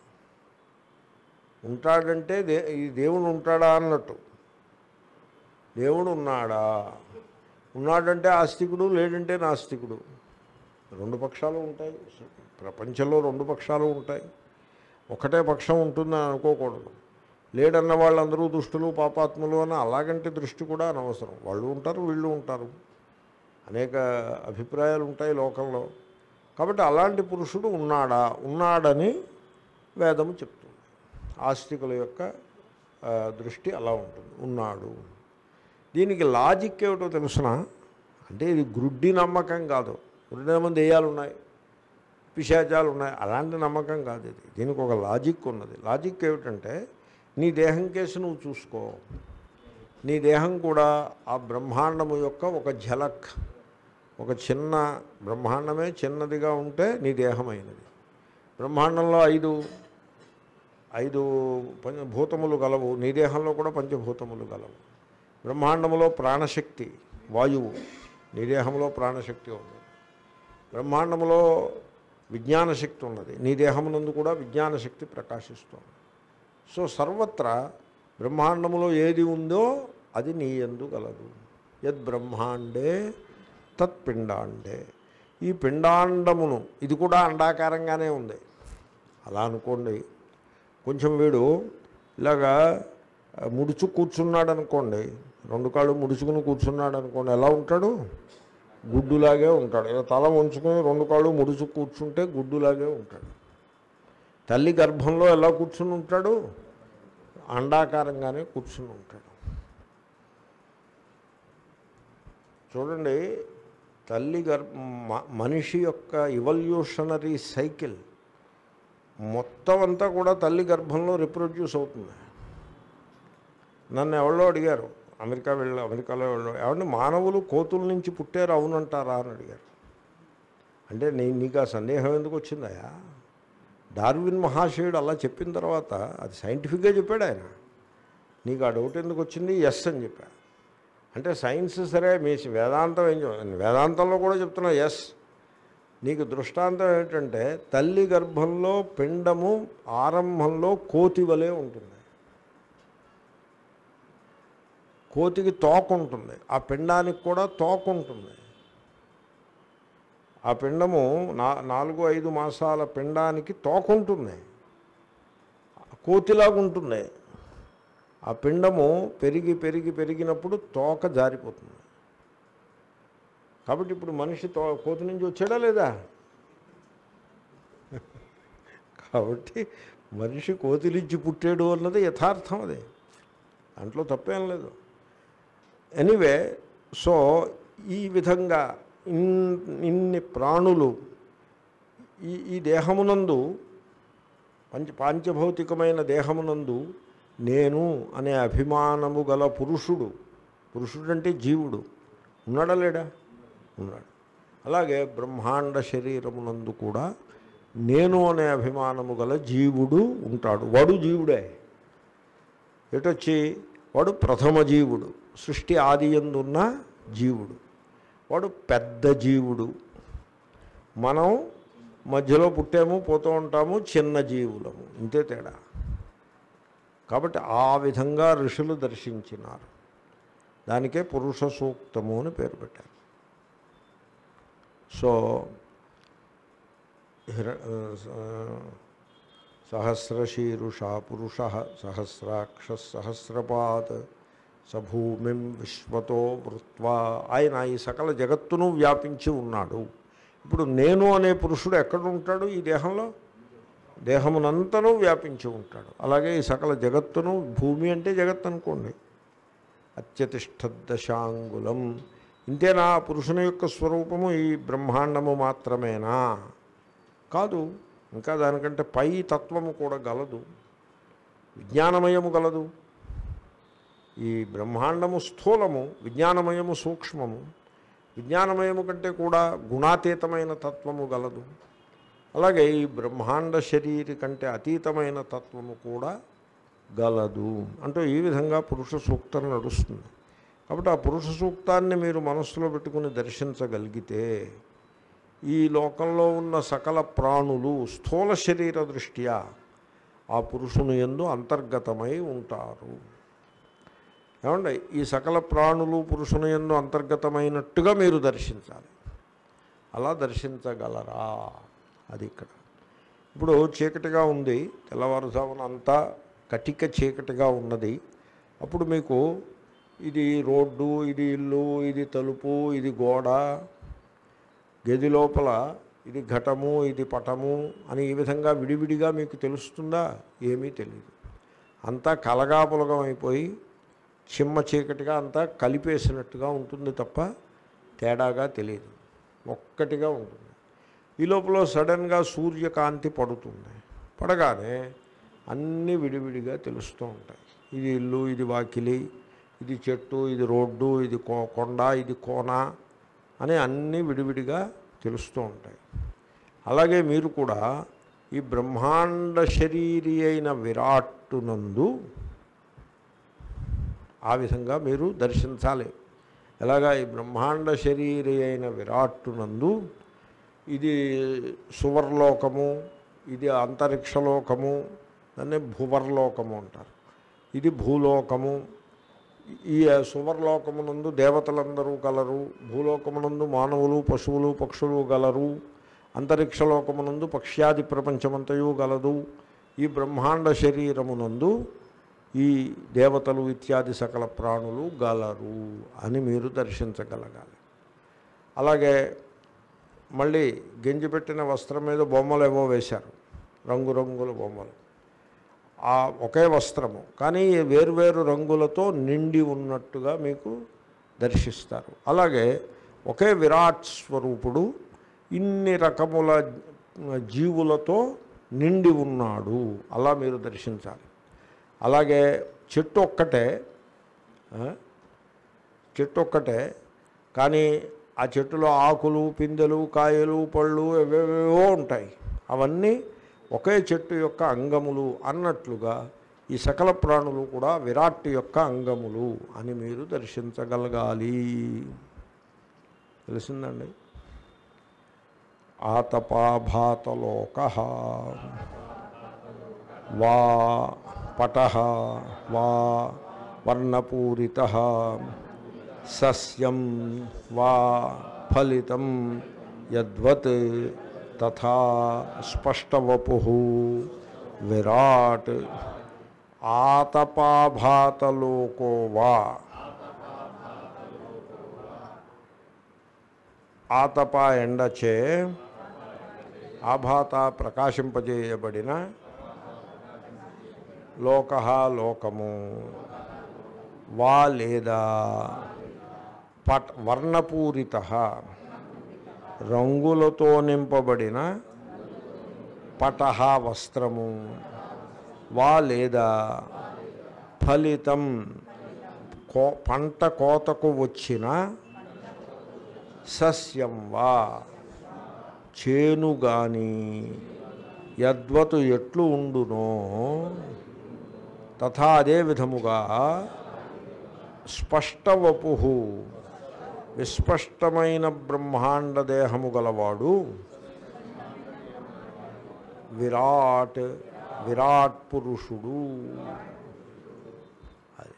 Speaker 1: ఉంటాడంటే దే ఈ దేవుడు ఉంటాడా అన్నట్టు దేవుడు ఉన్నాడా ఉన్నాడంటే ఆస్తికుడు లేడంటే నాస్తికుడు రెండు పక్షాలు ఉంటాయి ప్రపంచంలో రెండు పక్షాలు ఉంటాయి ఒకటే పక్షం ఉంటుందని అనుకోకూడదు లేడన్న వాళ్ళందరూ దుష్టులు పాపాత్ములు అని అలాగంటే దృష్టి కూడా అనవసరం వాళ్ళు ఉంటారు వీళ్ళు ఉంటారు అనేక అభిప్రాయాలు ఉంటాయి లోకంలో కాబట్టి అలాంటి పురుషుడు ఉన్నాడా ఉన్నాడని వేదము చెప్తుంది ఆస్తికుల యొక్క ఆ, దృష్టి అలా ఉంటుంది ఉన్నాడు దీనికి లాజిక్ ఏమిటో తెలుసిన అంటే ఇది గ్రుడ్డి నమ్మకం కాదు గ్రుడ్డి నమ్మకం దెయ్యాలు ఉన్నాయి పిశాచాలు ఉన్నాయి అలాంటి నమ్మకం కాదు ఇది దీనికి ఒక లాజిక్ ఉన్నది లాజిక్ ఏమిటంటే నీ దేహం కేసు నువ్వు చూసుకో నీ దేహం కూడా ఆ బ్రహ్మాండము యొక్క ఒక ఝలక్ ఒక చిన్న బ్రహ్మాండమే చిన్నదిగా ఉంటే నీ దేహమైనది బ్రహ్మాండంలో ఐదు ఐదు పంచ భూతములు గలవు నీ దేహంలో కూడా పంచభూతములు గలవు బ్రహ్మాండములో ప్రాణశక్తి వాయువు నీ దేహంలో ప్రాణశక్తి ఉంది బ్రహ్మాండములో విజ్ఞాన శక్తి ఉన్నది నీ దేహమునందు కూడా విజ్ఞాన శక్తి ప్రకాశిస్తోంది సో సర్వత్రా బ్రహ్మాండములో ఏది ఉందో అది నీ ఎందు గలదు యద్ బ్రహ్మాండే తత్పిండాండే ఈ పిండాండమును ఇది కూడా అండాకారంగానే ఉంది అలా అనుకోండి కొంచెం వీడు ఇలాగా ఆ, ముడుచు కూర్చున్నాడు అనుకోండి రెండు కాళ్ళు ముడుచుకుని కూర్చున్నాడు అనుకోండి ఎలా ఉంటాడు గుడ్డులాగే ఉంటాడు ఇలా తల ఉంచుకుని రెండు కాళ్ళు ముడుచు కూర్చుంటే గుడ్డులాగే ఉంటాడు తల్లి గర్భంలో ఎలా కూర్చుని ఉంటాడు అండాకారంగానే కూర్చుని ఉంటాడు చూడండి తల్లి గర్భ మ- మనిషి యొక్క ఇవల్యూషనరీ సైకిల్ మొత్తం అంతా కూడా తల్లి గర్భంలో రిప్రొడ్యూస్ అవుతుంది నన్ను ఎవరో అడిగారు అమెరికా వెళ్ళి అమెరికాలో వెళ్ళి ఏమంటే మానవులు కోతుల నుంచి పుట్టారు అవునంటారా అని అడిగారు అంటే నేను నీకు ఆ సందేహం ఎందుకు వచ్చిందయా డార్విన్ మహాశయుడు అలా చెప్పిన తర్వాత అది సైంటిఫిక్గా చెప్పాడు ఆయన నీకు ఆ డౌట్ ఎందుకు వచ్చింది ఎస్ అని చెప్పా అంటే సైన్స్ సరే మీ వేదాంతం ఏం చెప్ వేదాంతంలో కూడా చెప్తున్నా ఎస్ నీకు దృష్టాంతం ఏంటంటే తల్లి గర్భంలో పిండము ఆరంభంలో కోతి వలె ఉంటుంది కోతికి తోక ఉంటుంది ఆ పిండానికి కూడా తోక ఉంటుంది ఆ పిండము నా నాలుగు ఐదు మాసాల పిండానికి తోక ఉంటుంది కోతిలాగా ఉంటుంది ఆ పిండము పెరిగి పెరిగి పెరిగినప్పుడు తోక జారిపోతుంది కాబట్టి ఇప్పుడు మనిషి తో కోతి నుంచి వచ్చాడా లేదా కాబట్టి మనిషి కోతి నుంచి పుట్టాడు అన్నది యథార్థం అది దాంట్లో తప్పేం లేదు ఎనీవే సో ఈ విధంగా ఇన్ ఇన్ని ప్రాణులు ఈ ఈ దేహమునందు పంచ పాంచభౌతికమైన దేహమునందు నేను అనే అభిమానము గల పురుషుడు పురుషుడు అంటే జీవుడు ఉన్నాడా లేడా ఉన్నాడు అలాగే బ్రహ్మాండ శరీరమునందు కూడా నేను అనే అభిమానము గల జీవుడు ఉంటాడు వాడు జీవుడే ఎటొచ్చి వాడు ప్రథమ జీవుడు సృష్టి ఆది ఎందున్న జీవుడు వాడు పెద్ద జీవుడు మనం మధ్యలో పుట్టాము పోతూ ఉంటాము చిన్న జీవులము ఇంతే తేడా కాబట్టి ఆ విధంగా ఋషులు దర్శించినారు దానికే పురుష సూక్తము అని పేరు పెట్టారు సో హిర సహస్రశీరుష పురుష సహస్రాక్ష సహస్రపాత్ సభూమిం విశ్వతో వృత్వా ఆయన ఈ సకల జగత్తును వ్యాపించి ఉన్నాడు ఇప్పుడు నేను అనే పురుషుడు ఎక్కడ ఉంటాడు ఈ దేహంలో దేహమునంతనూ వ్యాపించి ఉంటాడు అలాగే ఈ సకల జగత్తును భూమి అంటే జగత్ అనుకోండి అత్యతిష్టదశాంగులం ఇంతేనా ఆ పురుషుని యొక్క స్వరూపము ఈ బ్రహ్మాండము మాత్రమేనా కాదు ఇంకా దానికంటే పై తత్వము కూడా గలదు విజ్ఞానమయము గలదు ఈ బ్రహ్మాండము స్థూలము విజ్ఞానమయము సూక్ష్మము విజ్ఞానమయము కంటే కూడా గుణాతీతమైన తత్వము గలదు అలాగే ఈ బ్రహ్మాండ శరీరి కంటే అతీతమైన తత్వము కూడా గలదు అంటూ ఈ విధంగా పురుష సూక్తం నడుస్తుంది కాబట్టి ఆ పురుష సూక్తాన్ని మీరు మనస్సులో పెట్టుకుని దర్శించగలిగితే ఈ లోకంలో ఉన్న సకల ప్రాణులు స్థూల శరీర దృష్ట్యా ఆ పురుషుని ఎందు అంతర్గతమై ఉంటారు ఏమండి ఈ సకల ప్రాణులు పురుషుని ఎందు అంతర్గతమైనట్టుగా మీరు దర్శించాలి అలా దర్శించగలరా అది ఇక్కడ ఇప్పుడు చీకటిగా ఉంది తెల్లవారుజామున అంతా కటిక చీకటిగా ఉన్నది అప్పుడు మీకు ఇది రోడ్డు ఇది ఇల్లు ఇది తలుపు ఇది గోడ గది లోపల ఇది ఘటము ఇది పటము అని ఈ విధంగా విడివిడిగా మీకు తెలుస్తుందా ఏమీ తెలియదు అంతా కలగాపులగం అయిపోయి చిమ్మ చీకటిగా అంతా కలిపేసినట్టుగా ఉంటుంది తప్ప తేడాగా తెలియదు ఒక్కటిగా ఉంటుంది ఈ లోపల సడన్గా సూర్యకాంతి పడుతుంది పడగానే అన్నీ విడివిడిగా తెలుస్తూ ఉంటాయి ఇది ఇల్లు ఇది వాకిలి ఇది చెట్టు ఇది రోడ్డు ఇది కో కొండ ఇది కోన అని అన్నీ విడివిడిగా తెలుస్తూ ఉంటాయి అలాగే మీరు కూడా ఈ బ్రహ్మాండ శరీరి అయిన విరాట్టునందు ఆ విధంగా మీరు దర్శించాలి ఎలాగా ఈ బ్రహ్మాండ శరీరి అయిన విరాట్టునందు ఇది సువర్లోకము ఇది అంతరిక్షలోకము దాన్ని భువర్లోకము అంటారు ఇది భూలోకము ఈ సువర్లోకమునందు దేవతలందరూ గలరు భూలోకమునందు మానవులు పశువులు పక్షులు గలరు అంతరిక్షలోకమునందు పక్ష్యాది ప్రపంచమంతయు గలదు ఈ బ్రహ్మాండ శరీరమునందు ఈ దేవతలు ఇత్యాది సకల ప్రాణులు గలరు అని మీరు దర్శించగలగాలి అలాగే మళ్ళీ గెంజి పెట్టిన వస్త్రం మీద బొమ్మలు ఏవో వేశారు రంగురంగుల బొమ్మలు ఆ ఒకే వస్త్రము కానీ వేరువేరు రంగులతో నిండి ఉన్నట్టుగా మీకు దర్శిస్తారు అలాగే ఒకే విరాట్ స్వరూపుడు ఇన్ని రకముల జీవులతో నిండి ఉన్నాడు అలా మీరు దర్శించాలి అలాగే చెట్టు ఒక్కటే ఆ, చెట్టు ఒక్కటే కానీ ఆ చెట్టులో ఆకులు పిందెలు కాయలు పళ్ళు ఎవేవేవో ఉంటాయి అవన్నీ ఒకే చెట్టు యొక్క అంగములు అన్నట్లుగా ఈ సకల ప్రాణులు కూడా విరాట్ యొక్క అంగములు అని మీరు దర్శించగలగాలి తెలిసిందండి ఆతపాభాతలోక వా పట వా వర్ణపూరిత సస్యం వా ఫలితం యద్వత్ తథా స్పష్టవపు విరాట్ ఆతపాభాతలోకో వా ఆతప ఎండచే ఆభాత ప్రకాశింపజేయబడిన లోక లోకము వా లేదా పట్ వర్ణపూరిత రంగులతో నింపబడిన పటహ వస్త్రము వా లేదా ఫలితం కో పంట కోతకు వచ్చిన సస్యం వా చేను గాని యద్వతు ఎట్లు ఉండునో తథా అదే విధముగా స్పష్టవపు విస్పష్టమైన బ్రహ్మాండ దేహము గలవాడు విరాట్ విరాట్ పురుషుడు అది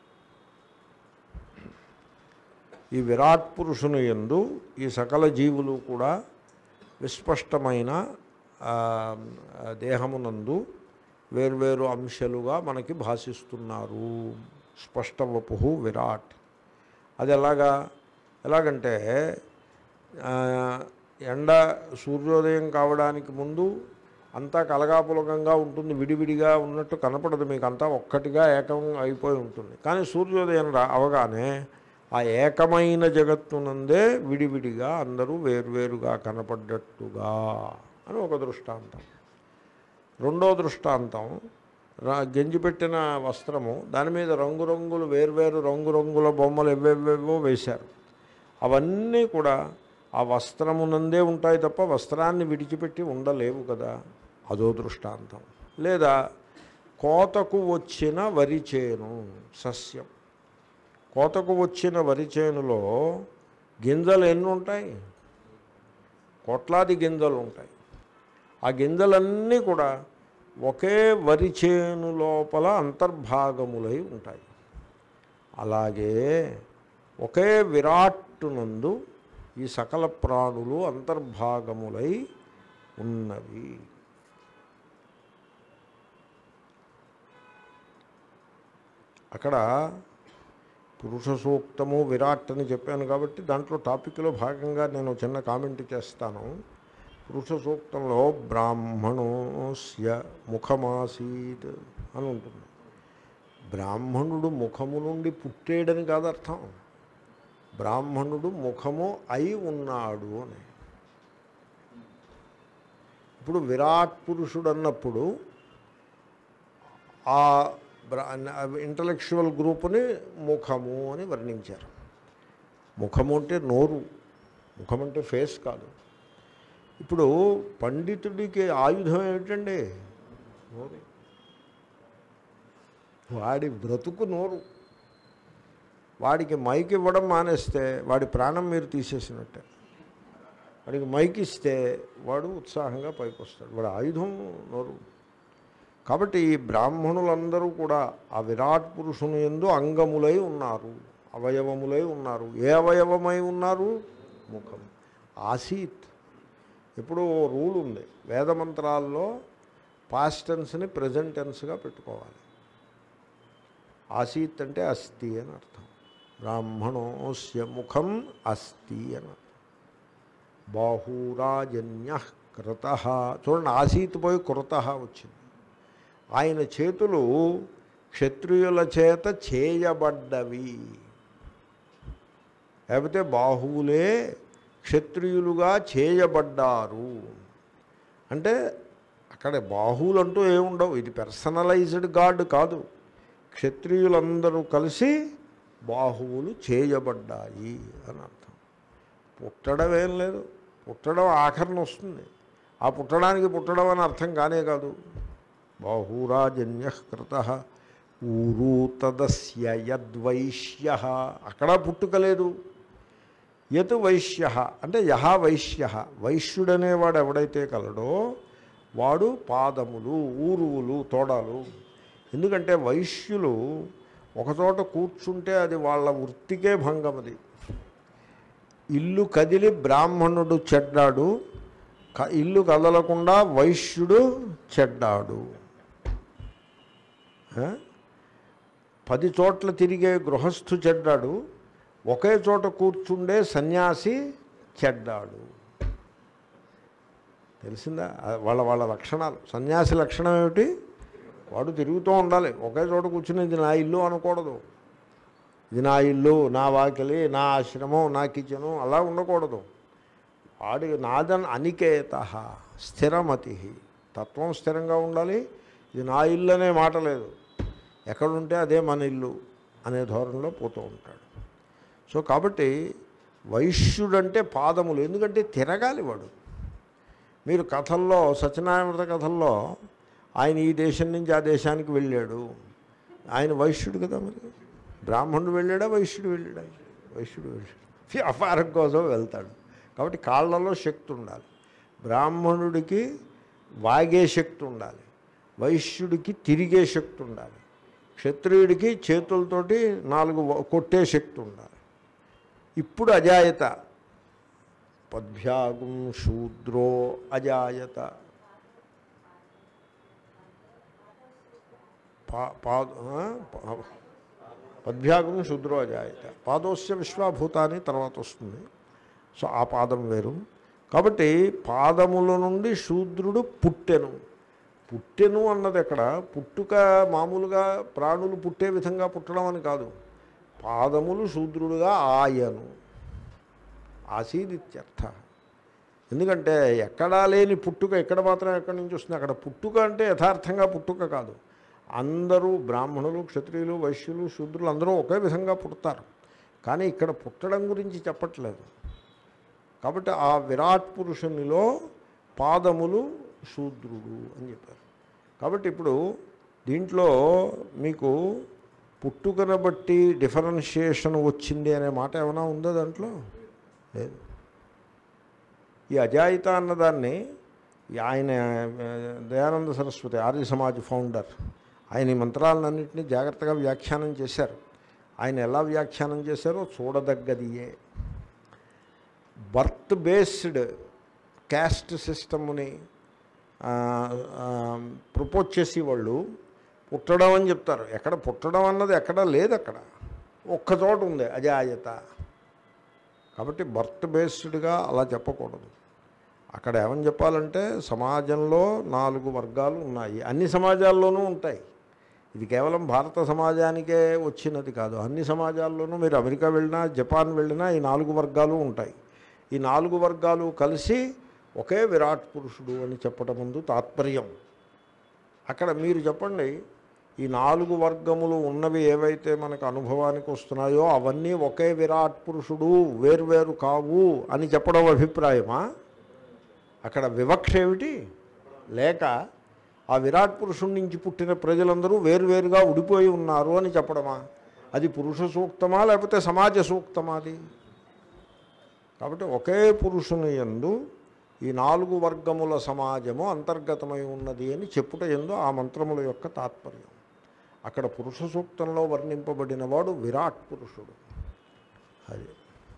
Speaker 1: ఈ విరాట్ పురుషుని యందు ఈ సకల జీవులు కూడా విస్పష్టమైన ఆ, దేహమునందు వేర్వేరు అంశాలుగా మనకి భాషిస్తున్నారు స్పష్టవపు విరాట్ అది ఎలాగా ఎలాగంటే ఆ, ఎండ సూర్యోదయం కావడానికి ముందు అంతా కలగాపులకంగా ఉంటుంది విడివిడిగా ఉన్నట్టు కనపడదు మీకు అంతా ఒక్కటిగా ఏకం అయిపోయి ఉంటుంది కానీ సూర్యోదయం రా అవగానే ఆ ఏకమైన జగత్తునందే విడివిడిగా అందరూ వేర్వేరుగా కనపడ్డట్టుగా అని ఒక దృష్టాంతం రెండో దృష్టాంతం రా గెంజి పెట్టిన వస్త్రము దాని మీద రంగురంగులు వేర్వేరు రంగురంగుల బొమ్మలు ఎవ్వెవ్వేవో వేశారు అవన్నీ కూడా ఆ వస్త్రమునందే ఉంటాయి తప్ప వస్త్రాన్ని విడిచిపెట్టి ఉండలేవు కదా అదో దృష్టాంతం లేదా కోతకు వచ్చిన వరి చేను సస్యం కోతకు వచ్చిన వరి చేనులో గింజలు ఎన్ని ఉంటాయి కోట్లాది గింజలు ఉంటాయి ఆ గింజలన్నీ కూడా ఒకే వరి చేను లోపల అంతర్భాగములై ఉంటాయి అలాగే ఒకే విరాట్టునందు ఈ సకల ప్రాణులు అంతర్భాగములై ఉన్నవి అక్కడ పురుష సూక్తము విరాట్ అని చెప్పాను కాబట్టి దాంట్లో టాపిక్లో భాగంగా నేను చిన్న కామెంట్ చేస్తాను పురుష సూక్తంలో బ్రాహ్మణోస్య ముఖమాసీత్ అని ఉంటుంది బ్రాహ్మణుడు ముఖము నుండి పుట్టేడని కాదు అర్థం బ్రాహ్మణుడు ముఖము అయి ఉన్నాడు అని ఇప్పుడు విరాట్ పురుషుడు అన్నప్పుడు ఆ ఇంటలెక్చువల్ గ్రూపుని ముఖము అని వర్ణించారు ముఖము అంటే నోరు ముఖం అంటే ఫేస్ కాదు ఇప్పుడు పండితుడికి ఆయుధం ఏమిటండి నోరు వాడి బ్రతుకు నోరు వాడికి మైక్ ఇవ్వడం మానేస్తే వాడి ప్రాణం మీరు తీసేసినట్టే వాడికి మైక్ ఇస్తే వాడు ఉత్సాహంగా పైకి వస్తాడు వాడి ఆయుధం నోరు కాబట్టి ఈ బ్రాహ్మణులందరూ కూడా ఆ విరాట్ పురుషుని ఎందు అంగములై ఉన్నారు అవయవములై ఉన్నారు ఏ అవయవమై ఉన్నారు ముఖం ఆసీత్ ఇప్పుడు ఓ రూల్ ఉంది వేదమంత్రాల్లో పాస్ట్ టెన్స్ని ప్రజెంట్ టెన్స్గా పెట్టుకోవాలి ఆసీత్ అంటే అస్థి అని అర్థం బ్రాహ్మణోస్య ముఖం అస్థి అని అర్థం బాహూరాజన్య కృత చూడండి ఆసీత్ పోయి కృత వచ్చింది ఆయన చేతులు క్షత్రియుల చేత చేయబడ్డవి లేకపోతే బాహువులే క్షత్రియులుగా చేయబడ్డారు అంటే అక్కడ బాహువులు అంటూ ఏముండవు ఇది పర్సనలైజ్డ్ గాడ్ కాదు క్షత్రియులందరూ కలిసి బాహువులు చేయబడ్డాయి అని అర్థం పుట్టడం ఏం లేదు పుట్టడం ఆఖరణ వస్తుంది ఆ పుట్టడానికి పుట్టడం అని అర్థం కానే కాదు బాహురాజన్య కృత ఊరు తదస్య యద్వైశ్య అక్కడ పుట్టుక లేదు యత్ వైశ్య అంటే యహ వైశ్య వైశ్యుడనేవాడు ఎవడైతే కలడో వాడు పాదములు ఊరువులు తోడలు ఎందుకంటే వైశ్యులు ఒకచోట కూర్చుంటే అది వాళ్ళ వృత్తికే భంగం అది ఇల్లు కదిలి బ్రాహ్మణుడు చెడ్డాడు క- ఇల్లు కదలకుండా వైశ్యుడు చెడ్డాడు ఆ? పది చోట్ల తిరిగే గృహస్థు చెడ్డాడు ఒకే చోట కూర్చుండే సన్యాసి చెడ్డాడు తెలిసిందా ఆ- వాళ్ళ వాళ్ళ లక్షణాలు సన్యాసి లక్షణం ఏమిటి వాడు తిరుగుతూ ఉండాలి ఒకే చోట కూర్చుని ఇది నా ఇల్లు అనకూడదు ఇది నా ఇల్లు నా వాకిలి నా ఆశ్రమం నా కిచెను అలా ఉండకూడదు వాడి నాదన్ అనికేత స్థిరమతి తత్వం స్థిరంగా ఉండాలి ఇది నా ఇల్లు అనే మాట లేదు ఎక్కడుంటే అదే మన ఇల్లు అనే ధోరణిలో పోతూ ఉంటాడు సో కాబట్టి వైశ్యుడంటే పాదములు ఎందుకంటే తిరగాలి వాడు మీరు కథల్లో సత్యనారాయణ కథల్లో ఆయన ఈ దేశం నుంచి ఆ దేశానికి వెళ్ళాడు ఆయన వైశ్యుడు కదా మరి బ్రాహ్మణుడు వెళ్ళాడా వైశ్యుడు వెళ్ళాడా వైశ్యుడు వెళ్ళాడు వ్యాపారం కోసం వెళ్తాడు కాబట్టి కాళ్ళలో శక్తి ఉండాలి బ్రాహ్మణుడికి వాగే శక్తి ఉండాలి వైశ్యుడికి తిరిగే శక్తి ఉండాలి క్షత్రియుడికి చేతులతోటి నాలుగు వ- కొట్టే శక్తి ఉండాలి ఇప్పుడు అజాయత పద్భ్యాగం శూద్రో అజాయత పా పాద ఆ? పా- పద్భ్యాగం శూద్రో అజాయత పాదోస్య విశ్వాభూతాన్ని తర్వాత వస్తుంది సో ఆ పాదం వేరు కాబట్టి పాదముల నుండి శూద్రుడు పుట్టెను పుట్టెను అన్నది ఎక్కడ పుట్టుక మామూలుగా ప్రాణులు పుట్టే విధంగా పుట్టడం అని కాదు పాదములు శూద్రుడుగా ఆయను ఆసీదిత్యర్థ ఎందుకంటే ఎక్కడా లేని పుట్టుక ఎక్కడ మాత్రం ఎక్కడి నుంచి వస్తుంది అక్కడ పుట్టుక అంటే యథార్థంగా పుట్టుక కాదు అందరూ బ్రాహ్మణులు క్షత్రియులు వైశ్యులు శూద్రులు అందరూ ఒకే విధంగా పుడతారు కానీ ఇక్కడ పుట్టడం గురించి చెప్పట్లేదు కాబట్టి ఆ విరాట్ పురుషునిలో పాదములు శూద్రుడు అని చెప్పారు కాబట్టి ఇప్పుడు దీంట్లో మీకు పుట్టుకను బట్టి డిఫరెన్షియేషన్ వచ్చింది అనే మాట ఏమైనా ఉందా దాంట్లో లేదు ఈ అజాయిత అన్నదాన్ని ఈ ఆయన ఆ, దయానంద సరస్వతి ఆర్య సమాజ్ ఫౌండర్ ఆయన ఈ మంత్రాలన్నింటినీ జాగ్రత్తగా వ్యాఖ్యానం చేశారు ఆయన ఎలా వ్యాఖ్యానం చేశారో చూడదగ్గదియే బర్త్ బేస్డ్ క్యాస్ట్ సిస్టమ్ని ప్రపోజ్ చేసి వాళ్ళు పుట్టడం అని చెప్తారు ఎక్కడ పుట్టడం అన్నది ఎక్కడ లేదు అక్కడ ఒక్క చోట ఉంది అజాయత కాబట్టి బర్త్ బేస్డ్గా అలా చెప్పకూడదు అక్కడ ఏమని చెప్పాలంటే సమాజంలో నాలుగు వర్గాలు ఉన్నాయి అన్ని సమాజాల్లోనూ ఉంటాయి ఇది కేవలం భారత సమాజానికే వచ్చినది కాదు అన్ని సమాజాల్లోనూ మీరు అమెరికా వెళ్ళినా జపాన్ వెళ్ళినా ఈ నాలుగు వర్గాలు ఉంటాయి ఈ నాలుగు వర్గాలు కలిసి ఒకే విరాట్ పురుషుడు అని చెప్పడం ముందు తాత్పర్యం అక్కడ మీరు చెప్పండి ఈ నాలుగు వర్గములు ఉన్నవి ఏవైతే మనకు అనుభవానికి వస్తున్నాయో అవన్నీ ఒకే విరాట్ పురుషుడు వేర్వేరు కావు అని చెప్పడం అభిప్రాయమా అక్కడ వివక్ష ఏమిటి లేక ఆ విరాట్ పురుషుడి నుంచి పుట్టిన ప్రజలందరూ వేరువేరుగా ఉడిపోయి ఉన్నారు అని చెప్పడమా అది పురుష సూక్తమా లేకపోతే సమాజ సూక్తమా అది కాబట్టి ఒకే పురుషుని యందు ఈ నాలుగు వర్గముల సమాజము అంతర్గతమై ఉన్నది అని చెప్పుట ఎందు ఆ మంత్రముల యొక్క తాత్పర్యం అక్కడ పురుష సూక్తంలో వర్ణింపబడిన వాడు విరాట్ పురుషుడు అది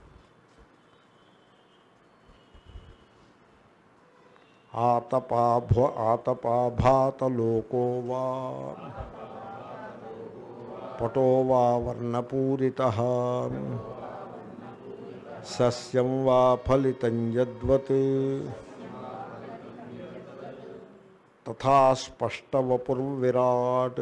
Speaker 1: ఆతపాభ ఆతపాభాతలోకో వా పటో వా వర్ణపూరిత సస్యం వా ఫలితం యద్వత్ తథా స్పష్టవపుర్విరాట్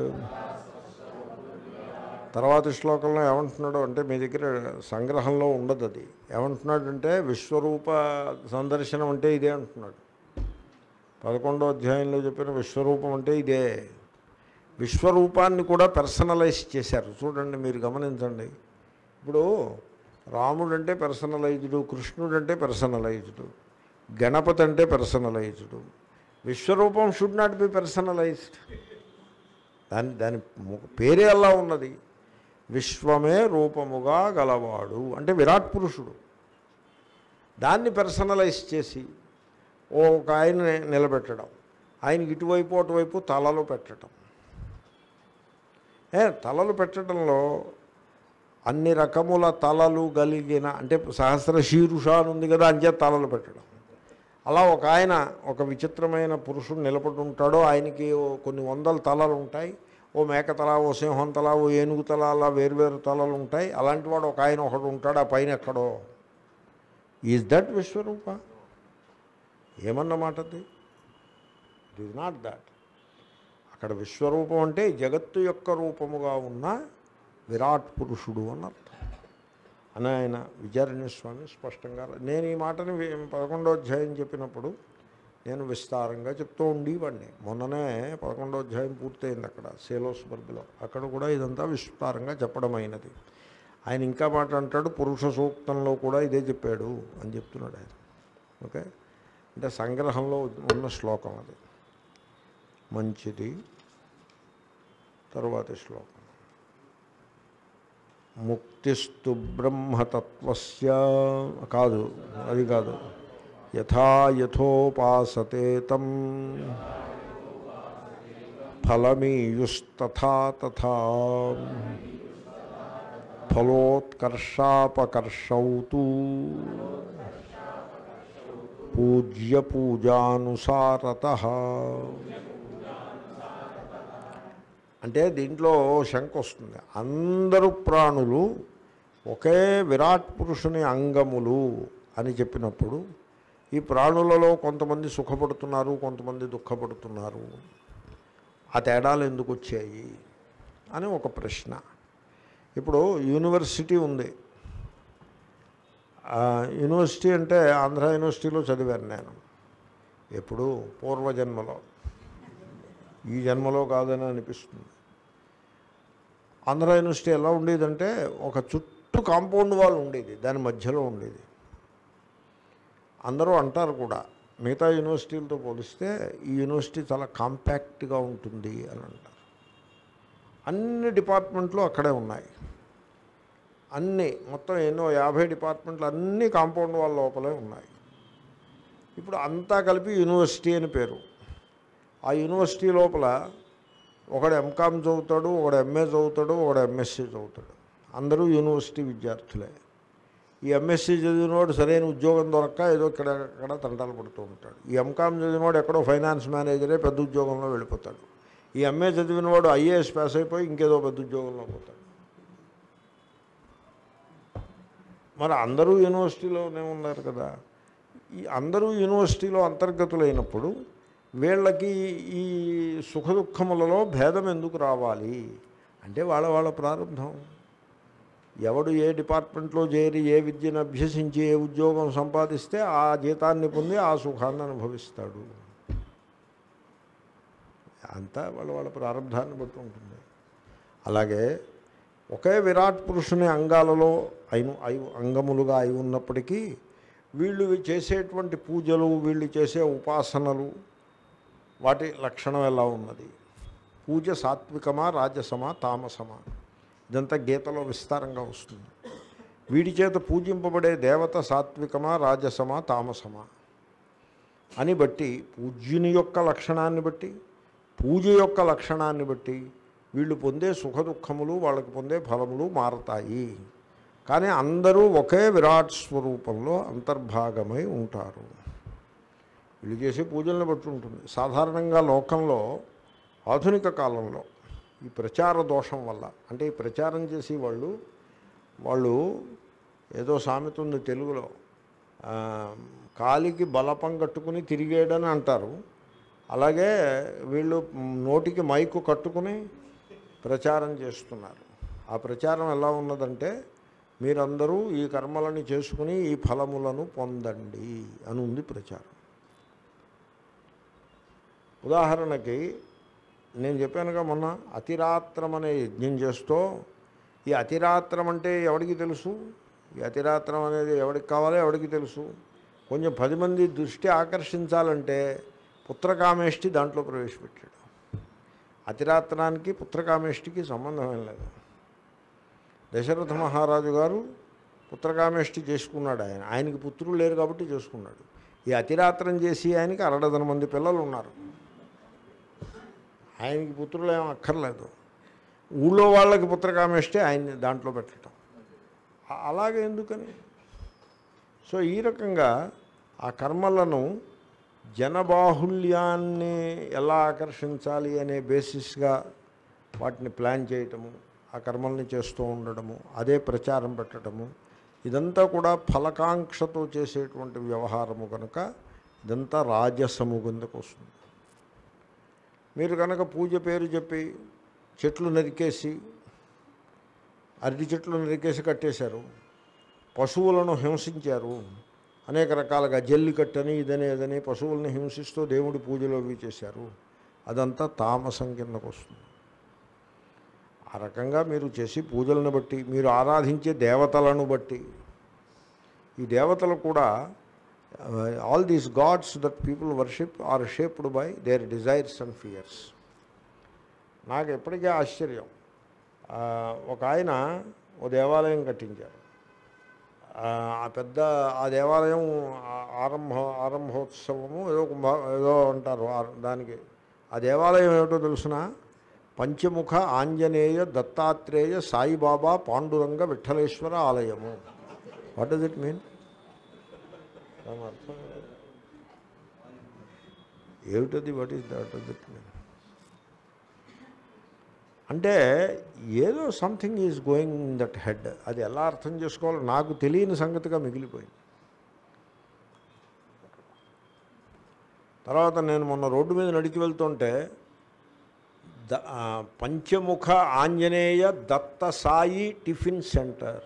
Speaker 1: తర్వాత శ్లోకంలో ఏమంటున్నాడు అంటే మీ దగ్గర సంగ్రహంలో ఉండదు అది ఏమంటున్నాడంటే విశ్వరూప సందర్శనం అంటే ఇదే అంటున్నాడు పదకొండో అధ్యాయంలో చెప్పిన విశ్వరూపం అంటే ఇదే విశ్వరూపాన్ని కూడా పర్సనలైజ్ చేశారు చూడండి మీరు గమనించండి ఇప్పుడు రాముడు అంటే పర్సనలైజ్డు కృష్ణుడు అంటే పర్సనలైజ్డు గణపతి అంటే పర్సనలైజ్డు విశ్వరూపం షుడ్ నాట్ బి పర్సనలైజ్డ్ దాని దాని ము- పేరే అలా ఉన్నది విశ్వమే రూపముగా గలవాడు అంటే విరాట్ పురుషుడు దాన్ని పర్సనలైజ్ చేసి ఓ ఒక ఆయన నిలబెట్టడం ఆయనకి ఇటువైపు అటువైపు తలలు పెట్టడం ఏ తలలు పెట్టడంలో అన్ని రకముల తలలు కలిగిన అంటే సహస్ర శీరుష అని ఉంది కదా అంచే తలలు పెట్టడం అలా ఒక ఆయన ఒక విచిత్రమైన పురుషుడు నిలబడి ఉంటాడో ఆయనకి ఓ కొన్ని వందల తలలు ఉంటాయి ఓ మేక తల ఓ సింహం తల ఓ ఏనుగు తల అలా వేరువేరు తలలు ఉంటాయి అలాంటి వాడు ఒక ఆయన ఒకడు ఉంటాడు ఆ పైన ఎక్కడో ఈజ్ దట్ విశ్వరూప ఏమన్నమాట అది ఇట్ ఈజ్ నాట్ దాట్ అక్కడ విశ్వరూపం అంటే జగత్తు యొక్క రూపముగా ఉన్న విరాట్ పురుషుడు అని అర్థం అని ఆయన విచారణ్య స్వామి స్పష్టంగా నేను ఈ మాటని వి- పదకొండో అధ్యాయం చెప్పినప్పుడు నేను విస్తారంగా చెప్తూ ఉండేవాడిని మొన్ననే పదకొండో అధ్యాయం పూర్తయింది అక్కడ సేలోస్బర్గ్లో అక్కడ కూడా ఇదంతా విస్తారంగా చెప్పడమైనది ఆయన ఇంకా మాట అంటాడు పురుష సూక్తంలో కూడా ఇదే చెప్పాడు అని చెప్తున్నాడు ఆయన ఓకే అంటే సంగ్రహంలో ఉన్న శ్లోకం అది మంచిది తరువాతి శ్లోకం ముక్తిస్తు బ్రహ్మతత్వస్య కాదు అది కాదు యథా యథోపాసతే తం ఫలమీయుస్తథా తథా ఫలోత్కర్షాపకర్షౌ తు పూజ్య పూజానుసారత అంటే దీంట్లో శంక వస్తుంది అందరు ప్రాణులు ఒకే విరాట్ పురుషుని అంగములు అని చెప్పినప్పుడు ఈ ప్రాణులలో కొంతమంది సుఖపడుతున్నారు కొంతమంది దుఃఖపడుతున్నారు ఆ తేడాలు ఎందుకు వచ్చాయి అని ఒక ప్రశ్న ఇప్పుడు యూనివర్సిటీ ఉంది ఆ, యూనివర్సిటీ అంటే ఆంధ్ర యూనివర్సిటీలో చదివాను నేను ఎప్పుడు పూర్వజన్మలో ఈ జన్మలో కాదని అనిపిస్తుంది ఆంధ్ర యూనివర్సిటీ ఎలా ఉండేదంటే ఒక చుట్టూ కాంపౌండ్ వాల్ ఉండేది దాని మధ్యలో ఉండేది అందరూ అంటారు కూడా మిగతా యూనివర్సిటీలతో పోలిస్తే ఈ యూనివర్సిటీ చాలా కాంపాక్ట్గా ఉంటుంది అని అంటారు అన్ని డిపార్ట్మెంట్లు అక్కడే ఉన్నాయి అన్నీ మొత్తం ఎన్నో యాభై డిపార్ట్మెంట్లు అన్నీ కాంపౌండ్ వాళ్ళ లోపలే ఉన్నాయి ఇప్పుడు అంతా కలిపి యూనివర్సిటీ అని పేరు ఆ యూనివర్సిటీ లోపల ఒకడు ఎంకామ్ చదువుతాడు ఒకడు ఎంఏ చదువుతాడు ఒకడు ఎంఎస్సీ చదువుతాడు అందరూ యూనివర్సిటీ విద్యార్థులే ఈ ఎంఎస్సీ చదివినవాడు సరైన ఉద్యోగం దొరక్క ఏదో ఇక్కడ అక్కడ తంటాలు పడుతూ ఉంటాడు ఈ ఎంకామ్ చదివినవాడు ఎక్కడో ఫైనాన్స్ మేనేజరే పెద్ద ఉద్యోగంలో వెళ్ళిపోతాడు ఈ ఎంఏ చదివినవాడు ఐఏఎస్ పాస్ అయిపోయి ఇంకేదో పెద్ద ఉద్యోగంలో పోతాడు మరి అందరూ యూనివర్సిటీలోనే ఉన్నారు కదా ఈ అందరూ యూనివర్సిటీలో అంతర్గతులైనప్పుడు వీళ్ళకి ఈ సుఖ దుఃఖములలో భేదం ఎందుకు రావాలి అంటే వాళ్ళ వాళ్ళ ప్రారంభం ఎవడు ఏ డిపార్ట్మెంట్లో చేరి ఏ విద్యను అభ్యసించి ఏ ఉద్యోగం సంపాదిస్తే ఆ జీతాన్ని పొంది ఆ సుఖాన్ని అనుభవిస్తాడు అంతా వాళ్ళ వాళ్ళ ప్రారంభాన్ని బట్టి ఉంటుంది అలాగే ఒకే విరాట్ పురుషుని అంగాలలో అయిన అయి అంగములుగా అయి ఉన్నప్పటికీ వీళ్ళు చేసేటువంటి పూజలు వీళ్ళు చేసే ఉపాసనలు వాటి లక్షణం ఎలా ఉన్నది పూజ సాత్వికమా రాజసమా తామసమా ఇదంతా గీతలో విస్తారంగా వస్తుంది వీడి చేత పూజింపబడే దేవత సాత్వికమా రాజసమా తామసమా అని బట్టి పూజ్యుని యొక్క లక్షణాన్ని బట్టి పూజ యొక్క లక్షణాన్ని బట్టి వీళ్ళు పొందే సుఖ దుఃఖములు వాళ్ళకి పొందే ఫలములు మారతాయి కానీ అందరూ ఒకే విరాట్ స్వరూపంలో అంతర్భాగమై ఉంటారు వీళ్ళు చేసే పూజలను బట్టి ఉంటుంది సాధారణంగా లోకంలో ఆధునిక కాలంలో ఈ ప్రచార దోషం వల్ల అంటే ఈ ప్రచారం చేసి వాళ్ళు వాళ్ళు ఏదో సామెత ఉంది తెలుగులో ఆ, కాలికి బలపం కట్టుకుని తిరిగేయడని అంటారు అలాగే వీళ్ళు నోటికి మైకు కట్టుకుని ప్రచారం చేస్తున్నారు ఆ ప్రచారం ఎలా ఉన్నదంటే మీరందరూ ఈ కర్మలని చేసుకుని ఈ ఫలములను పొందండి అని ఉంది ప్రచారం ఉదాహరణకి నేను చెప్పానుగా మొన్న అతిరాత్రం అనే యజ్ఞం చేస్తూ ఈ అతిరాత్రం అంటే ఎవడికి తెలుసు ఈ అతిరాత్రం అనేది ఎవడికి కావాలో ఎవడికి తెలుసు కొంచెం పది మంది దృష్టి ఆకర్షించాలంటే పుత్రకామేష్టి దాంట్లో ప్రవేశపెట్టాడు అతిరాత్రానికి పుత్రకామేష్టికి సంబంధం ఏం లేదు దశరథ మహారాజు గారు పుత్రకామేష్టి చేసుకున్నాడు ఆయన ఆయనకి పుత్రులు లేరు కాబట్టి చేసుకున్నాడు ఈ అతిరాత్రం చేసి ఆయనకి అరడదన మంది పిల్లలు ఉన్నారు ఆయనకి పుత్రులు ఏం అక్కర్లేదు ఊళ్ళో వాళ్ళకి పుత్రకామేష్టి ఆయన్ని దాంట్లో పెట్టడం అ- అలాగే ఎందుకని సో ఈ రకంగా ఆ కర్మలను జనబాహుల్యాన్ని ఎలా ఆకర్షించాలి అనే బేసిస్గా వాటిని ప్లాన్ చేయటము ఆ కర్మల్ని చేస్తూ ఉండడము అదే ప్రచారం పెట్టడము ఇదంతా కూడా ఫలకాంక్షతో చేసేటువంటి వ్యవహారము కనుక ఇదంతా రాజసము కిందకు వస్తుంది మీరు కనుక పూజ పేరు చెప్పి చెట్లు నరికేసి అరటి చెట్లు నరికేసి కట్టేశారు పశువులను హింసించారు అనేక రకాలుగా జల్లికట్టని ఇదని ఇదని పశువులను హింసిస్తూ దేవుడి పూజలు అవి చేశారు అదంతా తామసం కిందకు వస్తుంది ఆ రకంగా మీరు చేసి పూజలను బట్టి మీరు ఆరాధించే దేవతలను బట్టి ఈ దేవతలు కూడా all these gods that people worship are shaped by their desires and fears నాకు ఎప్పటికీ ఆశ్చర్యం ఆ, ఒక ఆయన ఓ దేవాలయం కట్టించారు ఆ ఆ పెద్ద ఆ దేవాలయం ఆ- ఆరంభ ఆరంభోత్సవము ఏదో కుంభ ఏదో అంటారు ఆ- దానికి ఆ దేవాలయం ఏమిటో తెలుసిన పంచముఖ ఆంజనేయ దత్తాత్రేయ సాయిబాబా పాండురంగ విఠలేశ్వర ఆలయము వాట్ డస్ ఇట్ మీన్ దాని అర్థం ఏంటి? ఏమిటది what is that does it mean అంటే ఏదో something is going in that head అది ఎలా అర్థం చేసుకోవాలో నాకు తెలియని సంగతిగా మిగిలిపోయింది తర్వాత నేను మొన్న రోడ్డు మీద నడిచి వెళ్తుంటే ద ఆ, పంచముఖ ఆంజనేయ దత్త సాయి టిఫిన్ సెంటర్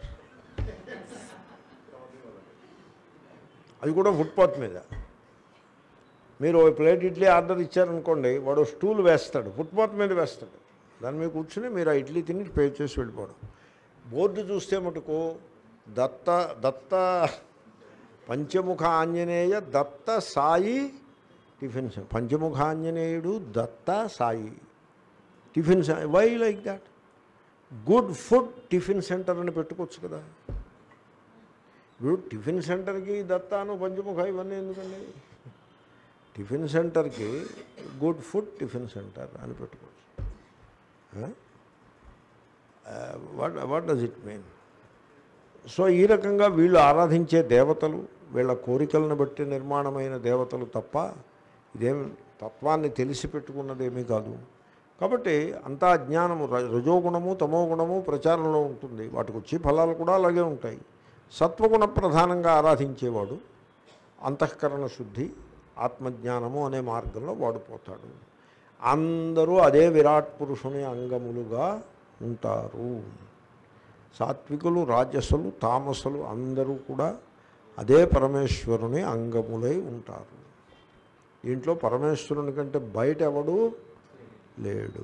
Speaker 1: అది కూడా ఫుట్పాత్ మీద మీరు ఓ ప్లేట్ ఇడ్లీ ఆర్డర్ ఇచ్చారనుకోండి వాడు స్టూల్ వేస్తాడు ఫుట్పాత్ మీద వేస్తాడు దాని మీద కూర్చుని మీరు ఆ ఇడ్లీ తిని పే చేసి వెళ్ళిపోవడం బోర్డు చూస్తే మటుకు దత్త దత్త పంచముఖ ఆంజనేయ దత్త సాయి టిఫిన్ సెంటర్ పంచముఖ ఆంజనేయుడు Datta Sai tiffin why like that good food tiffin centre అని పెట్టుకోవచ్చు కదా ఇప్పుడు టిఫిన్ సెంటర్కి దత్తాను పంచముఖ ఇవన్నీ ఎందుకండి టిఫిన్ సెంటర్కి గుడ్ ఫుడ్ టిఫిన్ సెంటర్ అని పెట్టుకోవచ్చు what what does it mean so ఈ రకంగా వీళ్ళు ఆరాధించే దేవతలు వీళ్ళ కోరికలను బట్టి నిర్మాణమైన దేవతలు తప్ప ఇదేం తత్వాన్ని తెలిసి పెట్టుకున్నదేమీ కాదు కాబట్టి అంతా అజ్ఞానము ర- రజోగుణము తమోగుణము ప్రచారంలో ఉంటుంది వాటికి వచ్చి ఫలాలు కూడా అలాగే ఉంటాయి సత్వగుణ ప్రధానంగా ఆరాధించేవాడు అంతఃకరణ శుద్ధి ఆత్మజ్ఞానము అనే మార్గంలో వాడిపోతాడు అందరూ అదే విరాట్ పురుషుని అంగములుగా ఉంటారు సాత్వికులు రాజసులు తామసులు అందరూ కూడా అదే పరమేశ్వరుని అంగములై ఉంటారు దీంట్లో పరమేశ్వరుని కంటే బయట ఎవడు లేడు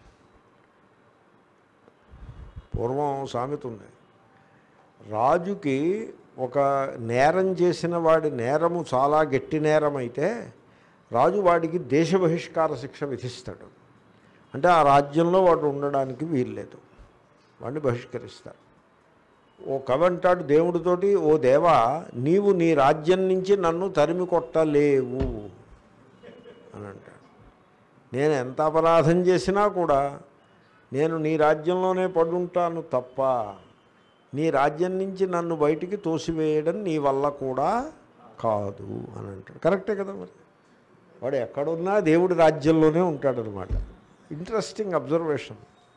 Speaker 1: పూర్వం సామెత ఉంది రాజుకి ఒక నేరం చేసిన వాడి నేరము చాలా గట్టి నేరం అయితే రాజు వాడికి దేశ బహిష్కార శిక్ష విధిస్తాడు అంటే ఆ రాజ్యంలో వాడు ఉండడానికి వీల్లేదు వాడిని బహిష్కరిస్తారు ఓ కవి అంటాడు దేవుడితోటి ఓ దేవా నీవు నీ రాజ్యం నుంచి నన్ను తరిమి కొట్టలేవు అని అంటాడు నేను ఎంత అపరాధం చేసినా కూడా నేను నీ రాజ్యంలోనే పడుంటాను తప్ప నీ రాజ్యం నుంచి నన్ను బయటికి తోసివేయడం నీ వల్ల కూడా కాదు అని అంటాడు కరెక్టే కదా మరి వాడు ఎక్కడున్నా దేవుడి రాజ్యంలోనే ఉంటాడనమాట ఇంట్రెస్టింగ్ అబ్జర్వేషన్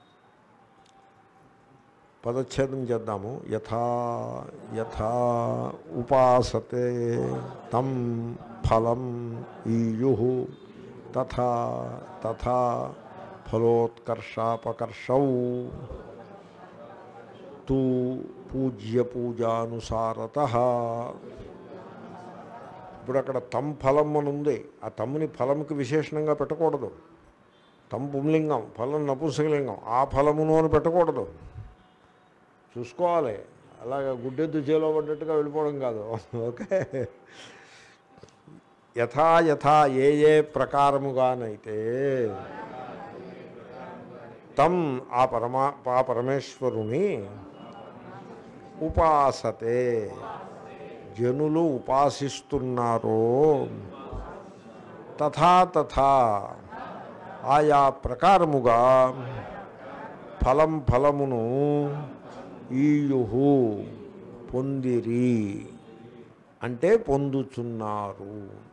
Speaker 1: పదచ్ఛేదం చేద్దాము యథా యథా ఉపాసతే తం ఫలం ఈయు తథా తథా ఫలోత్కర్షాపకర్షౌ తూ పూజ్య పూజానుసారత ఇప్పుడు అక్కడ తం ఫలం అని ఉంది ఆ తమ్ముని ఫలంకి విశేషణంగా పెట్టకూడదు తం పుంలింగం ఫలం నపుంసకలింగం ఆ ఫలమును అని పెట్టకూడదు చూసుకోవాలి అలాగ గుడ్డెద్దు చేలో పడ్డట్టుగా వెళ్ళిపోవడం కాదు ఓకే యథా యథా ఏ ఏ ప్రకారముగానైతే తం ఆ పరమా ఆ పరమేశ్వరుని ఉపాసతే జనులు ఉపాసిస్తున్నారో తథా తథా ఆయా ప్రకారముగా ఫలం ఫలమును ఈయుహు పొందిరి అంటే పొందుచున్నారు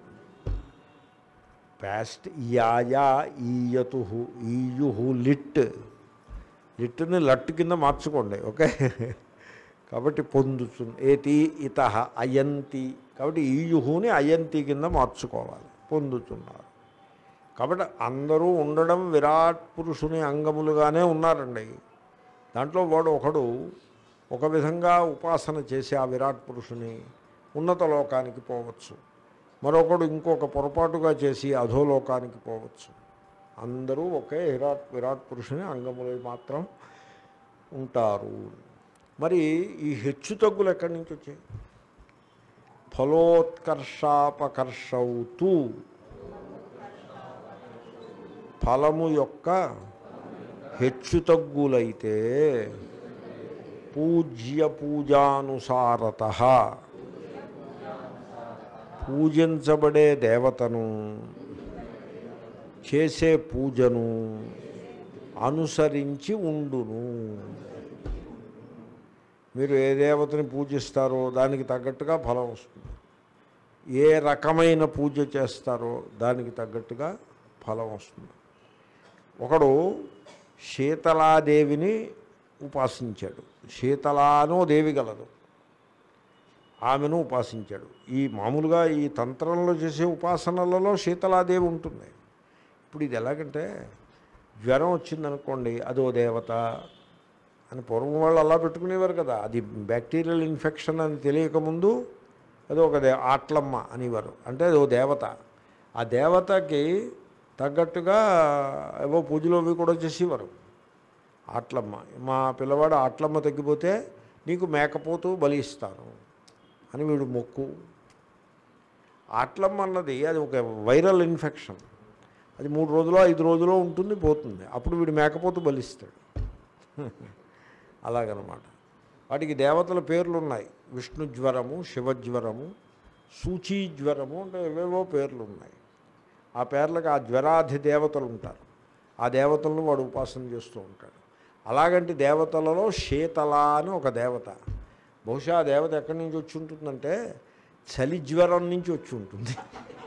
Speaker 1: పాస్ట్ యాయా ఈయతు ఈయుహు లిట్ లిట్ని లట్ కింద మార్చుకోండి ఓకే కాబట్టి పొందుతుంది ఏతి ఇత అయంతి కాబట్టి ఈ యుహుని అయంతి కింద మార్చుకోవాలి పొందుతున్నారు కాబట్టి అందరూ ఉండడం విరాట్ పురుషుని అంగములుగానే ఉన్నారండి దాంట్లో వాడు ఒకడు ఒక విధంగా ఉపాసన చేసి ఆ విరాట్ పురుషుని ఉన్నత లోకానికి పోవచ్చు మరొకడు ఇంకొక పొరపాటుగా చేసి అధోలోకానికి పోవచ్చు అందరూ ఒకే విరాట్ విరాట్ పురుషుని అంగములు మాత్రం ఉంటారు మరి ఈ హెచ్చు తగ్గులు ఎక్కడి నుంచి వచ్చాయి ఫలోత్కర్షాపకర్షౌతూ ఫలము యొక్క హెచ్చు తగ్గులైతే పూజ్య పూజానుసారత పూజించబడే దేవతను చేసే పూజను అనుసరించి ఉండును మీరు ఏ దేవతని పూజిస్తారో దానికి తగ్గట్టుగా ఫలం వస్తుంది ఏ రకమైన పూజ చేస్తారో దానికి తగ్గట్టుగా ఫలం వస్తుంది ఒకడు శీతలాదేవిని ఉపాసించాడు శీతలానో దేవి గలదు ఆమెను ఉపాసించాడు ఈ మామూలుగా ఈ తంత్రంలో చేసే ఉపాసనలలో శీతలాదేవి ఉంటుంది ఇప్పుడు ఇది ఎలాగంటే జ్వరం వచ్చిందనుకోండి అదో దేవత అని పూర్వం వాళ్ళు అలా పెట్టుకునేవారు కదా అది బ్యాక్టీరియల్ ఇన్ఫెక్షన్ అని తెలియకముందు అది ఒక దే ఆట్లమ్మ అనేవారు అంటే అది ఓ దేవత ఆ దేవతకి తగ్గట్టుగా ఏవో పూజలు అవి కూడా చేసేవారు ఆట్లమ్మ మా పిల్లవాడు ఆట్లమ్మ తగ్గిపోతే నీకు మేకపోతూ బలి ఇస్తాను అని వీడు మొక్కు ఆట్లమ్మ అన్నది అది ఒక వైరల్ ఇన్ఫెక్షన్ అది మూడు రోజులు ఐదు రోజులు ఉంటుంది పోతుంది అప్పుడు వీడు మేకపోతూ బలిస్తాడు అలాగనమాట వాటికి దేవతల పేర్లు ఉన్నాయి విష్ణు జ్వరము శివజ్వరము సూచీ జ్వరము అంటే ఏవేవో పేర్లు ఉన్నాయి ఆ పేర్లకు ఆ జ్వరాధి దేవతలు ఉంటారు ఆ దేవతలను వాడు ఉపాసన చేస్తూ ఉంటాడు అలాగంటి దేవతలలో శీతల అని ఒక దేవత బహుశా ఆ దేవత ఎక్కడి నుంచి వచ్చి ఉంటుందంటే చలి జ్వరం నుంచి వచ్చి ఉంటుంది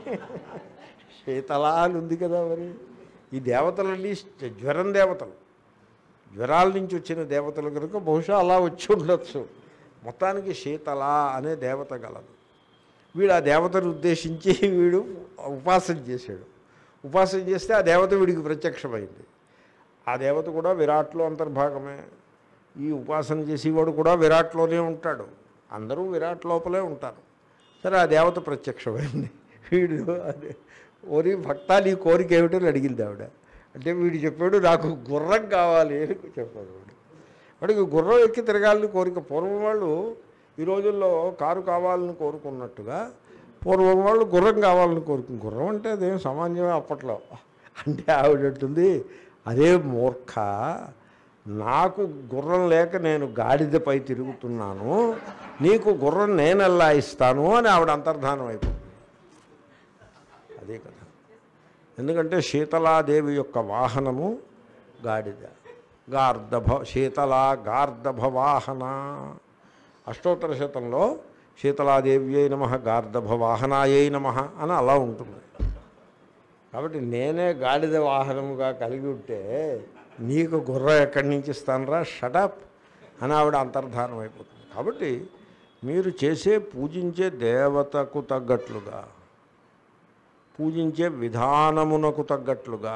Speaker 1: శీతల అని ఉంది కదా మరి ఈ దేవతలన్నీ జ్వరం దేవతలు జ్వరాల నుంచి వచ్చిన దేవతలు కనుక బహుశా అలా వచ్చి ఉండొచ్చు మొత్తానికి శీతల అనే దేవత గలదు వీడు ఆ దేవతను ఉద్దేశించి వీడు ఉపాసన చేశాడు ఉపాసన చేస్తే ఆ దేవత వీడికి ప్రత్యక్షమైంది ఆ దేవత కూడా విరాట్లో అంతర్భాగమే ఈ ఉపాసన చేసేవాడు కూడా విరాట్లోనే ఉంటాడు అందరూ విరాట్ లోపలే ఉంటారు సరే ఆ దేవత ప్రత్యక్షమైంది వీడు అదే ఓరి భక్త నీ కోరిక ఏమిటని అడిగింది ఆవిడ అంటే వీడు చెప్పాడు నాకు గుర్రం కావాలి అని చెప్పాడు వాడు వాడికి గుర్రం ఎక్కి తిరగాలని కోరిక పూర్వం వాళ్ళు ఈ రోజుల్లో కారు కావాలని కోరుకున్నట్టుగా పూర్వం వాళ్ళు గుర్రం కావాలని కోరుకుని గుర్రం అంటే అదేం సామాన్యమే అప్పట్లో అంటే ఆవిడంటుంది అదే మూర్ఖ నాకు గుర్రం లేక నేను గాడిదపై తిరుగుతున్నాను నీకు గుర్రం నేను ఎలా ఇస్తాను అని ఆవిడ అంతర్ధానం అయిపోతుంది అదే కదా ఎందుకంటే శీతలాదేవి యొక్క వాహనము గాడిద గార్ధభ శీతల గార్ధభ వాహన అష్టోత్తర శతంలో శీతలాదేవ్యై నమ గార్ధభ వాహనాయై నమ అని అలా ఉంటుంది కాబట్టి నేనే గాడిద వాహనముగా కలిగి ఉంటే నీకు గుర్రం ఎక్కడి నుంచి ఇస్తానరా షటప్ అని ఆవిడ అంతర్ధానం అయిపోతుంది కాబట్టి మీరు చేసే పూజించే దేవతకు తగ్గట్లుగా పూజించే విధానమునకు తగ్గట్లుగా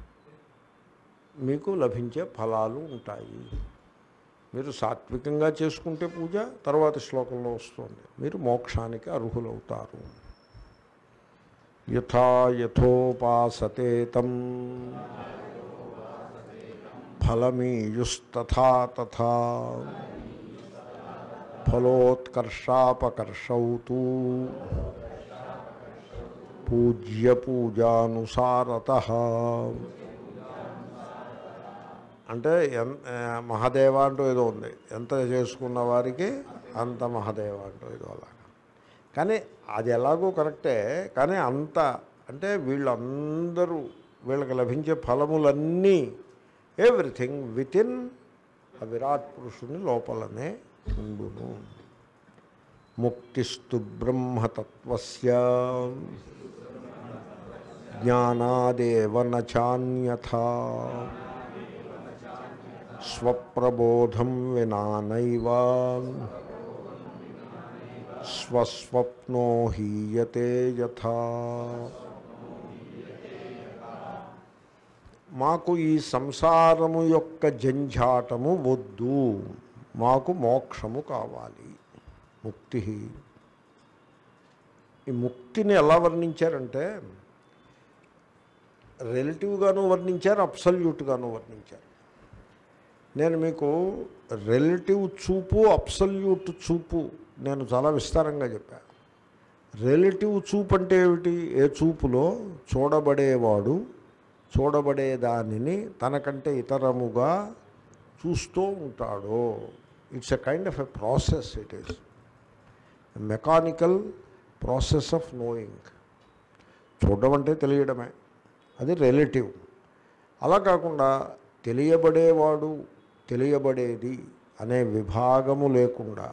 Speaker 1: మీకు లభించే ఫలాలు ఉంటాయి మీరు సాత్వికంగా చేసుకుంటే పూజ తర్వాత శ్లోకంలో వస్తుంది మీరు మోక్షానికి అర్హులవుతారు యథా యథోపాసతే తం ఫలమీయుస్తథా తథా ఫలోత్కర్షాపకర్షౌ తు పూజ్య పూజానుసారత అంటే ఎన్ ఆ, మహాదేవ అంటూ ఏదో ఉంది ఎంత చేసుకున్న వారికి అంత మహాదేవ అంటూ ఏదో అలాగా కానీ అది ఎలాగో కరెక్టే కానీ అంత అంటే వీళ్ళందరూ వీళ్ళకి లభించే ఫలములన్నీ ఎవ్రీథింగ్ విత్ ఇన్ ఆ విరాట్ పురుషుని లోపలనే ఉండును ముక్తిస్తు బ్రహ్మతత్వస్య జ్ఞానాదేవ నాన్యథా స్వప్రబోధం వినా నైవ స్వస్వప్నో హీయతే యథా మాకు ఈ సంసారము యొక్క జంఝాటము వద్దు మాకు మోక్షము కావాలి ముక్తి ఈ ముక్తిని ఎలా వర్ణించారంటే రిలేటివ్గాను వర్ణించారు అబ్సల్యూట్గాను వర్ణించారు నేను మీకు రిలేటివ్ చూపు అబ్సల్యూట్ చూపు నేను చాలా విస్తారంగా చెప్పాను రిలేటివ్ చూపు అంటే ఏమిటి ఏ చూపులో చూడబడేవాడు చూడబడే దానిని తనకంటే ఇతరముగా చూస్తూ ఉంటాడో it's a kind of a process it is mechanical process of knowing చూడడం అంటే తెలియడమే అది రిలేటివ్ అలా కాకుండా తెలియబడేవాడు తెలియబడేది అనే విభాగము లేకుండా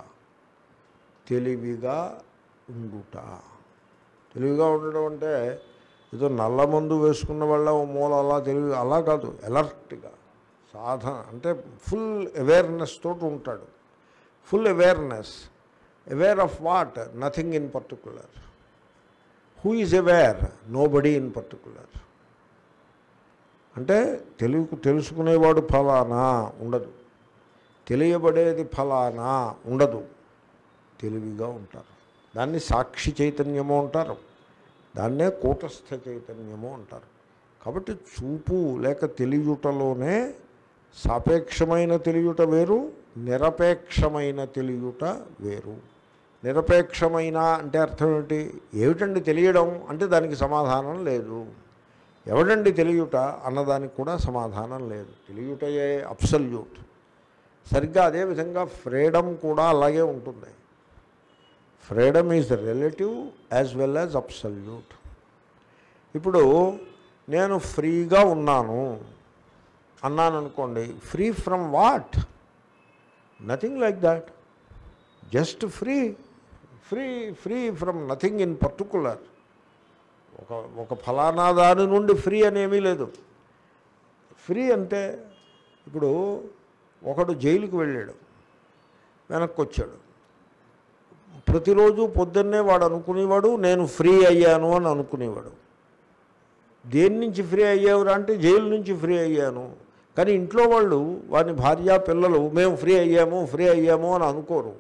Speaker 1: తెలివిగా ఉండుట తెలివిగా ఉండడం అంటే ఏదో నల్ల మందు వేసుకున్న వాళ్ళ ఓ మూల అలా తెలివి అలా కాదు ఎలర్ట్గా సాధన అంటే ఫుల్ అవేర్నెస్ తోటి ఉంటాడు full awareness aware of what nothing in particular who is aware nobody in particular అంటే తెలుగు తెలుసుకునేవాడు ఫలానా ఉండదు తెలియబడేది ఫలానా ఉండదు తెలివిగా ఉంటారు దాన్ని సాక్షి చైతన్యము అంటారు దాన్నే కూటస్థ చైతన్యము అంటారు కాబట్టి చూపు లేక తెలియుటలోనే సాపేక్షమైన తెలియుట వేరు నిరపేక్షమైన తెలియుట వేరు నిరపేక్షమైన అంటే అర్థం ఏంటి ఏమిటండి తెలియడం అంటే దానికి సమాధానం లేదు ఎవడండి తెలియుట అన్నదానికి కూడా సమాధానం లేదు తెలియుటయే అబ్సల్యూట్ సరిగ్గా అదేవిధంగా ఫ్రీడమ్ కూడా అలాగే ఉంటుంది freedom is relative as well as absolute ఇప్పుడు నేను ఫ్రీగా ఉన్నాను అన్నాను అనుకోండి free from what nothing like that just free free free from nothing in particular ఒక ఒక ఫలానా దాని నుండి ఫ్రీ అనేమీ లేదు ఫ్రీ అంటే ఇప్పుడు ఒకడు జైలుకి వెళ్ళాడు వెనక్కి వచ్చాడు ప్రతిరోజు పొద్దున్నే వాడు అనుకునేవాడు నేను ఫ్రీ అయ్యాను అని అనుకునేవాడు దేని నుంచి ఫ్రీ అయ్యావురా అంటే జైలు నుంచి ఫ్రీ అయ్యాను కానీ ఇంట్లో వాళ్ళు వాని భార్య పిల్లలు మేము ఫ్రీ అయ్యాము ఫ్రీ అయ్యాము అని అనుకోరు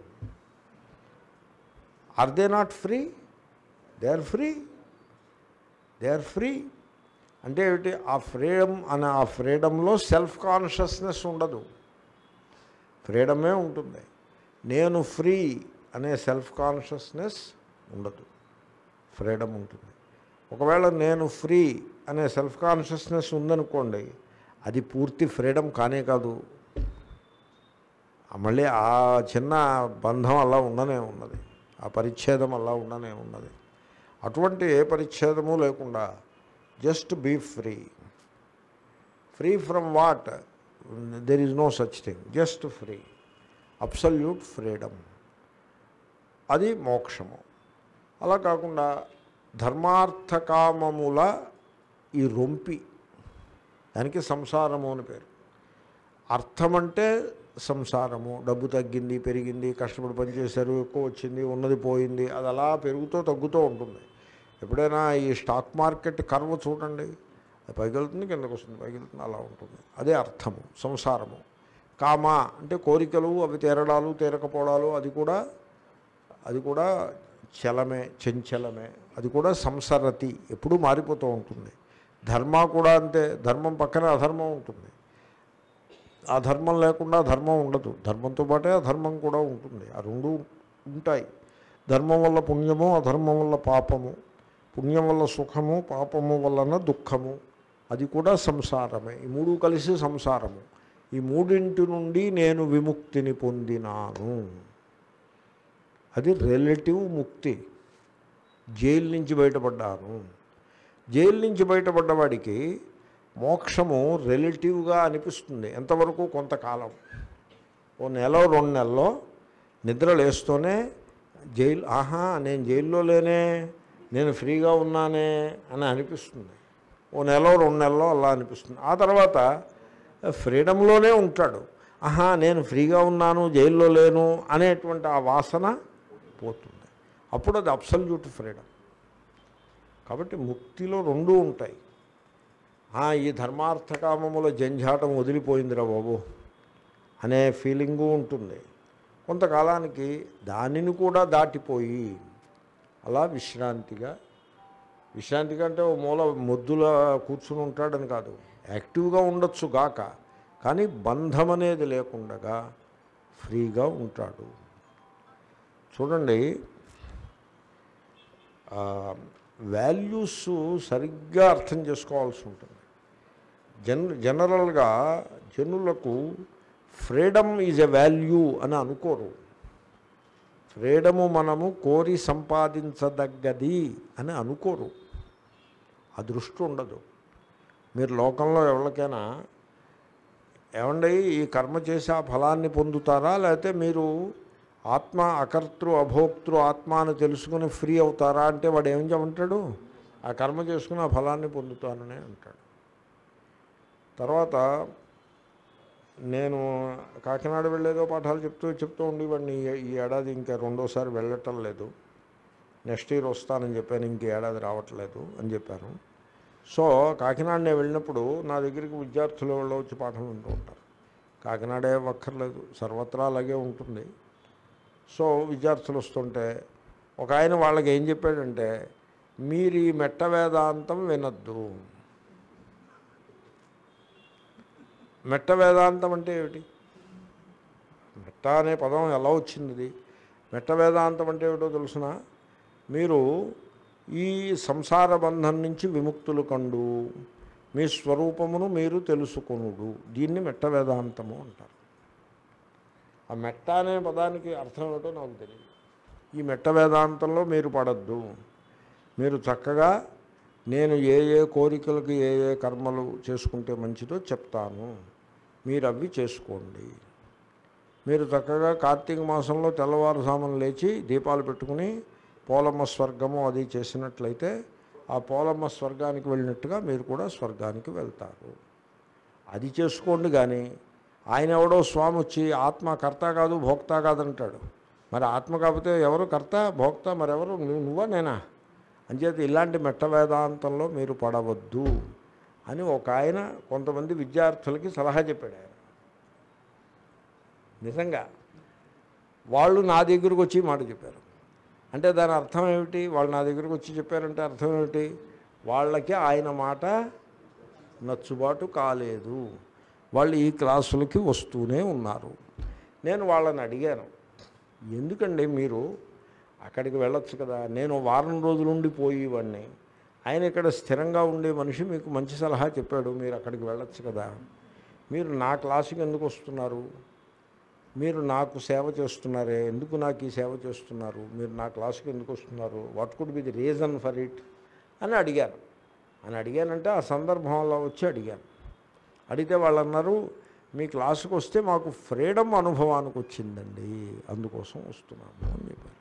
Speaker 1: are they not free they are free they are free అంటే ఏమిటి ఆ ఫ్రీడమ్ అనే ఆ ఫ్రీడంలో సెల్ఫ్ కాన్షియస్నెస్ ఉండదు ఫ్రీడమే ఉంటుంది నేను ఫ్రీ అనే సెల్ఫ్ కాన్షియస్నెస్ ఉండదు ఫ్రీడమ్ ఉంటుంది ఒకవేళ నేను ఫ్రీ అనే సెల్ఫ్ కాన్షియస్నెస్ ఉందనుకోండి అది పూర్తి ఫ్రీడమ్ కానే కాదు ఆ మళ్ళీ ఆ చిన్న బంధం అలా ఉండనే ఉన్నది ఆ పరిచ్ఛేదం అలా ఉండనే ఉన్నది అటువంటి ఏ పరిచ్ఛేదము లేకుండా just be free free from what there is no such thing just free absolute freedom అది మోక్షము అలా కాకుండా ధర్మార్థకామముల ఈ రొంపి దానికి సంసారము అని పేరు అర్థం అంటే సంసారము డబ్బు తగ్గింది పెరిగింది కష్టపడి పనిచేశారు ఎక్కువ వచ్చింది ఉన్నది పోయింది అది అలా పెరుగుతూ తగ్గుతూ ఉంటుంది ఎప్పుడైనా ఈ స్టాక్ మార్కెట్ కర్వ్ చూడండి అది పైకి వెళ్తుంది కిందకు వస్తుంది పైకి వెళ్తుంది అలా ఉంటుంది అదే అర్థము సంసారము కామ అంటే కోరికలు అవి తీరడాలు తీరకపోవడాలు అది కూడా అది కూడా చలమే చంచలమే అది కూడా సంసరతి ఎప్పుడూ మారిపోతూ ఉంటుంది ధర్మ కూడా అంతే ధర్మం పక్కన అధర్మం ఉంటుంది ఆ ధర్మం లేకుండా ధర్మం ఉండదు ధర్మంతో పాటే అధర్మం కూడా ఉంటుంది ఆ రెండు ఉంటాయి ధర్మం వల్ల పుణ్యము అధర్మం వల్ల పాపము పుణ్యం వల్ల సుఖము పాపము వలన దుఃఖము అది కూడా సంసారమే ఈ మూడు కలిసి సంసారము ఈ మూడింటి నుండి నేను విముక్తిని పొందినాను అది రిలేటివ్ ముక్తి జైలు నుంచి బయటపడ్డాను జైలు నుంచి బయటపడ్డవాడికి మోక్షము రిలేటివ్గా అనిపిస్తుంది ఎంతవరకు కొంతకాలం ఓ నెల రెండు నెలలో నిద్ర లేస్తూనే జైలు ఆహా నేను జైల్లో లేనే నేను ఫ్రీగా ఉన్నానే అని అనిపిస్తుంది ఓ నెల రెండు నెలలో అలా అనిపిస్తుంది ఆ తర్వాత ఫ్రీడంలోనే ఉంటాడు ఆహా నేను ఫ్రీగా ఉన్నాను జైల్లో లేను అనేటువంటి ఆ వాసన పోతుంది అప్పుడు అది అబ్సల్యూట్ ఫ్రీడమ్ కాబట్టి ముక్తిలో రెండూ ఉంటాయి ఆ, ఈ ధర్మార్థకామముల జంఝాటం వదిలిపోయిందిరా బాబు అనే ఫీలింగు ఉంటుంది కొంతకాలానికి దానిని కూడా దాటిపోయి అలా విశ్రాంతిగా విశ్రాంతిగా అంటే ఓ మూల మొద్దులా కూర్చుని ఉంటాడని కాదు యాక్టివ్గా ఉండొచ్చు గాక కానీ బంధం అనేది లేకుండగా ఫ్రీగా ఉంటాడు చూడండి వాల్యూస్ సరిగ్గా అర్థం చేసుకోవాల్సి ఉంటుంది జన్ జనరల్గా జనులకు ఫ్రీడమ్ ఈజ్ ఎ వాల్యూ అని అనుకోరు ఫ్రీడము మనము కోరి సంపాదించదగ్గది అని అనుకోరు ఆ దృష్టి ఉండదు మీరు లోకంలో ఎవరికైనా ఏమండి ఈ కర్మ చేసి ఆ ఫలాన్ని పొందుతారా లేకపోతే మీరు ఆత్మ అకర్తృ అభోక్తృ ఆత్మ అని తెలుసుకుని ఫ్రీ అవుతారా అంటే వాడు ఏం చెమంటాడు ఆ కర్మ చేసుకుని ఆ ఫలాన్ని పొందుతానని అంటాడు తర్వాత నేను కాకినాడ వెళ్ళేదో పాఠాలు చెప్తూ చెప్తూ ఉండేవాడిని ఈ- ఈ ఏడాది ఇంకా రెండోసారి వెళ్ళటం లేదు నెక్స్ట్ ఇయర్ వస్తానని చెప్పాను ఇంక ఏడాది రావట్లేదు అని చెప్పాను సో కాకినాడ నేను వెళ్ళినప్పుడు నా దగ్గరికి విద్యార్థులు వాళ్ళు వచ్చి పాఠం వింటూ ఉంటారు కాకినాడే ఒక్కర్లేదు సర్వత్రా అలాగే ఉంటుంది సో విద్యార్థులు వస్తుంటే ఒక ఆయన వాళ్ళకి ఏం చెప్పాడంటే మీరు ఈ మెట్ట వేదాంతం వినద్దు మెట్ట వేదాంతం అంటే ఏమిటి మెట్ట అనే పదం ఎలా వచ్చింది ఇది? మెట్ట వేదాంతం అంటే ఏమిటో తెలుసిన మీరు ఈ సంసార బంధం నుంచి విముక్తులు కండు మీ స్వరూపమును మీరు తెలుసుకొనుడు దీన్ని మెట్ట వేదాంతము అంటారు ఆ మెట్ట అనే పదానికి అర్థం ఏమిటో నాకు తెలియదు ఈ మెట్ట వేదాంతంలో మీరు పడద్దు మీరు చక్కగా నేను ఏ ఏ కోరికలకు ఏ ఏ కర్మలు చేసుకుంటే మంచిదో చెప్తాను మీరు అవి చేసుకోండి మీరు చక్కగా కార్తీక మాసంలో తెల్లవారుజామున లేచి దీపాలు పెట్టుకుని పోలమ్మ స్వర్గము అది చేసినట్లయితే ఆ పోలమ్మ స్వర్గానికి వెళ్ళినట్టుగా మీరు కూడా స్వర్గానికి వెళ్తారు అది చేసుకోండి కానీ ఆయన ఎవడో స్వామి వచ్చి ఆత్మ కర్త కాదు భోక్త కాదంటాడు మరి ఆత్మ కాకపోతే ఎవరు కర్త భోక్త మరెవరు నువ్వు నువ్వా నేనా అంచేత ఇలాంటి మెట్ట వేదాంతంలో మీరు పడవద్దు అని ఒక ఆయన కొంతమంది విద్యార్థులకి సలహా చెప్పాడు ఆయన నిజంగా వాళ్ళు నా దగ్గరకు వచ్చి ఈ మాట చెప్పారు అంటే దాని అర్థం ఏమిటి వాళ్ళు నా దగ్గరకు వచ్చి చెప్పారంటే అర్థం ఏమిటి వాళ్ళకి ఆయన మాట నచ్చుబాటు కాలేదు వాళ్ళు ఈ క్లాసులకి వస్తూనే ఉన్నారు నేను వాళ్ళని అడిగాను ఎందుకండి మీరు అక్కడికి వెళ్ళొచ్చు కదా నేను వారం రోజులుండి పోయేవాడిని ఆయన ఇక్కడ స్థిరంగా ఉండే మనిషి మీకు మంచి సలహా చెప్పాడు మీరు అక్కడికి వెళ్ళొచ్చు కదా మీరు నా క్లాసుకి ఎందుకు వస్తున్నారు మీరు నాకు సేవ చేస్తున్నారే ఎందుకు నాకు ఈ సేవ చేస్తున్నారు మీరు నా క్లాసుకి ఎందుకు వస్తున్నారు what could be the reason for it అని అడిగాను అని అడిగానంటే ఆ సందర్భంలో వచ్చి అడిగాను అడిగితే వాళ్ళు అన్నారు మీ క్లాసుకు వస్తే మాకు ఫ్రీడమ్ అనుభవానికి వచ్చిందండి అందుకోసం వస్తున్నాము అని చెప్పారు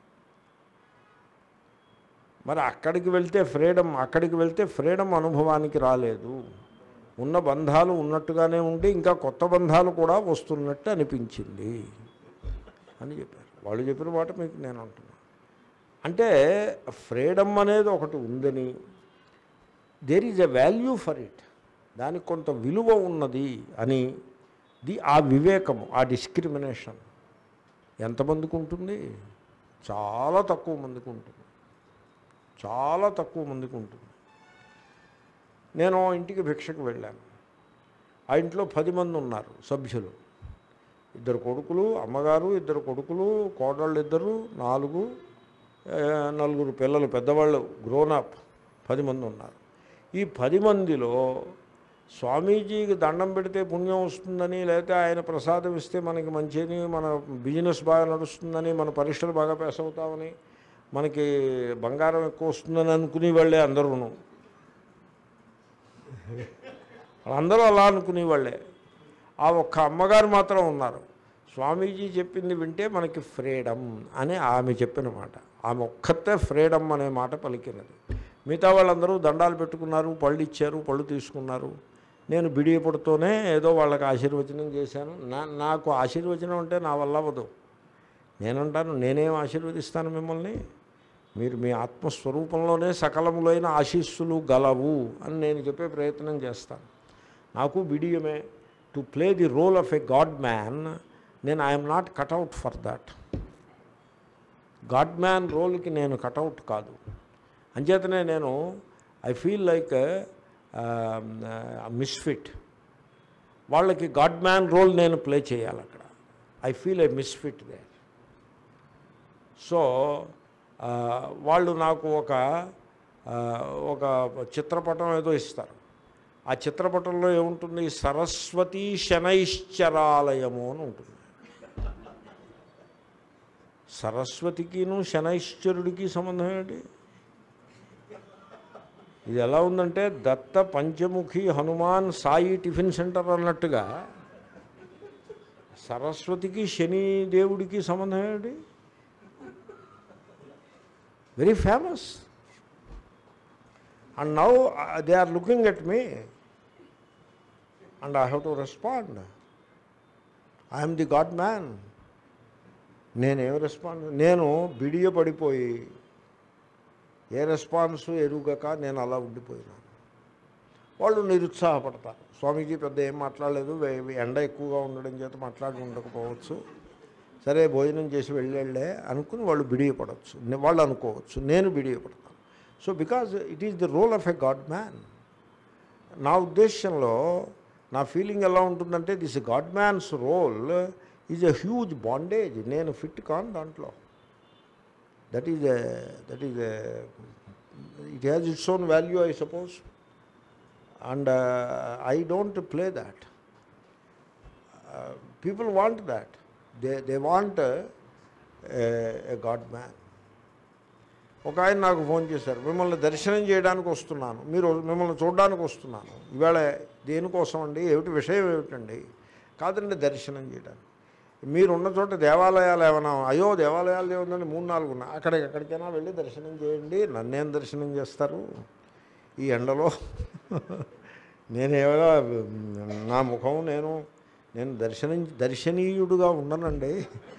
Speaker 1: మరి అక్కడికి వెళ్తే ఫ్రీడమ్ అక్కడికి వెళ్తే ఫ్రీడమ్ అనుభవానికి రాలేదు ఉన్న బంధాలు ఉన్నట్టుగానే ఉండి ఇంకా కొత్త బంధాలు కూడా వస్తున్నట్టు అనిపించింది అని చెప్పారు వాళ్ళు చెప్పిన మాట మీకు నేను అంటున్నాను అంటే ఫ్రీడమ్ అనేది ఒకటి ఉందని there is a value for it దానికి కొంత విలువ ఉన్నది అని ది ఆ వివేకము ఆ డిస్క్రిమినేషన్ ఎంతమందికి ఉంటుంది చాలా తక్కువ మందికి ఉంటుంది చాలా తక్కువ మందికి ఉంటుంది నేను ఇంటికి భిక్షకు వెళ్ళాను ఆ ఇంట్లో పది మంది ఉన్నారు సభ్యులు ఇద్దరు కొడుకులు అమ్మగారు ఇద్దరు కొడుకులు కోడళ్ళు ఇద్దరు నాలుగు ఆ, నలుగురు పిల్లలు పెద్దవాళ్ళు గ్రోనప్ పది మంది ఉన్నారు ఈ పది మందిలో స్వామీజీకి దండం పెడితే పుణ్యం వస్తుందని లేకపోతే ఆయన ప్రసాదం ఇస్తే మనకి మంచిని మన బిజినెస్ బాగా నడుస్తుందని మన పరీక్షలు బాగా పాస్ అవుతామని మనకి బంగారం ఎక్కువ వస్తుందని అనుకునే వాళ్ళే అందరూను వాళ్ళందరూ అలా అనుకునేవాళ్ళే ఆ ఒక్క అమ్మగారు మాత్రం ఉన్నారు స్వామీజీ చెప్పింది వింటే మనకి ఫ్రీడమ్ అని ఆమె చెప్పిన మాట ఆమె ఒక్కతే ఫ్రీడమ్ అనే మాట పలికినది మిగతా వాళ్ళందరూ దండాలు పెట్టుకున్నారు పళ్ళు ఇచ్చారు పళ్ళు తీసుకున్నారు నేను బిడియపడుతూనే ఏదో వాళ్ళకి ఆశీర్వచనం చేశాను నా నాకు ఆశీర్వచనం అంటే నా వల్ల అవ్వదు నేనంటాను నేనేం ఆశీర్వదిస్తాను మిమ్మల్ని మీరు మీ ఆత్మస్వరూపంలోనే సకలములైన ఆశీస్సులు గలవు అని నేను చెప్పే ప్రయత్నం చేస్తాను నాకు బిడియమే to play the role of a god man నేను I'm not cut out for that god man రోల్కి నేను కట్అవుట్ కాదు అంచేతనే నేను ఐ ఫీల్ లైక్ మిస్ఫిట్ వాళ్ళకి గాడ్ మ్యాన్ రోల్ నేను ప్లే చేయాలి అక్కడ I feel I misfit they so వాళ్ళు నాకు ఒక ఆ, ఒక చిత్రపటం ఏదో ఇస్తారు ఆ చిత్రపటంలో ఏముంటుంది సరస్వతీ శనైశ్చరాలయము అని ఉంటుంది సరస్వతికిను శనైశ్చరుడికి సంబంధం ఏంటి ఇది ఎలా ఉందంటే దత్త పంచముఖి హనుమాన్ సాయి టిఫిన్ సెంటర్ అన్నట్టుగా సరస్వతికి శని దేవుడికి సంబంధం ఏంటి very famous and now they are looking at me and I have to respond I'm the god man నేనేం రెస్పాన్స్ నేను బిడియ పడిపోయి ఏ రెస్పాన్స్ ఎరుగక నేను అలా ఉండిపోయినాను వాళ్ళు నిరుత్సాహపడతారు స్వామీజీ పెద్ద ఏం మాట్లాడలేదు వే- వే- ఎండ ఎక్కువగా ఉండడం చేత మాట్లాడి ఉండకపోవచ్చు సరే భోజనం చేసి వెళ్ళే అనుకుని వాళ్ళు బిడియపడవచ్చు నే- వాళ్ళు అనుకోవచ్చు నేను బిడియపడతాను so because it is the role of a god man నా ఉద్దేశంలో నా ఫీలింగ్ ఎలా ఉంటుందంటే this god man's role is a huge bondage నేను ఫిట్ కాను దాంట్లో that is a that is a it has its own value I suppose and I don't play that people want that they they want a god man ఒక ఆయన నాకు phone చేశారు మిమ్మల్ని దర్శనం చేయడానికి వస్తున్నాను మీరు మిమ్మల్ని చూడడానికి వస్తున్నాను ఇవాళ దేనికోసం అండి ఏమిటి విషయం ఏమిటండి కాదండి దర్శనం చేయడానికి మీరున్న చోట దేవాలయాలు ఏమైనా అయ్యో దేవాలయాలు ఏముందండి మూడు నాలుగు ఉన్నాయి అక్కడికి ఎక్కడికైనా వెళ్ళి దర్శనం చేయండి నన్నేం దర్శనం చేస్తారు ఈ ఎండలో నేనేమో నా ముఖం నేను నేను దర్శనం దర్శనీయుడుగా ఉండనండి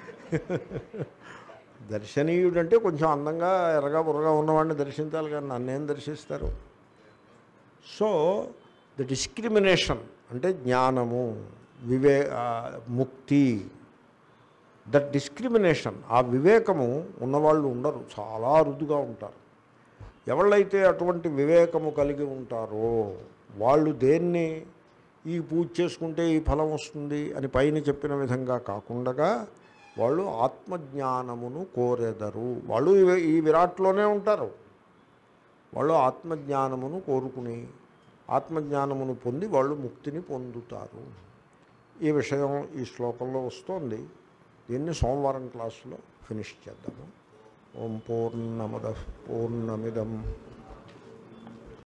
Speaker 1: దర్శనీయుడు అంటే కొంచెం అందంగా ఎర్రగా బుర్రగా ఉన్నవాడిని దర్శించాలి కానీ నన్నేం దర్శిస్తారు సో ద డిస్క్రిమినేషన్ అంటే జ్ఞానము వివే ఆ, ముక్తి దట్ డిస్క్రిమినేషన్ ఆ వివేకము ఉన్నవాళ్ళు ఉండరు చాలా అరుదుగా ఉంటారు ఎవళ్ళైతే అటువంటి వివేకము కలిగి ఉంటారో వాళ్ళు దేన్ని ఈ పూజ చేసుకుంటే ఈ ఫలం వస్తుంది అని పైన చెప్పిన విధంగా కాకుండా వాళ్ళు ఆత్మజ్ఞానమును కోరెదరు వాళ్ళు ఈ- ఈ విరాట్లోనే ఉంటారు వాళ్ళు ఆత్మజ్ఞానమును కోరుకుని ఆత్మజ్ఞానమును పొంది వాళ్ళు ముక్తిని పొందుతారు ఈ విషయం ఈ శ్లోకంలో వస్తోంది దీన్ని సోమవారం క్లాసులో ఫినిష్ చేద్దాము ఓం పూర్ణమద పూర్ణమిదం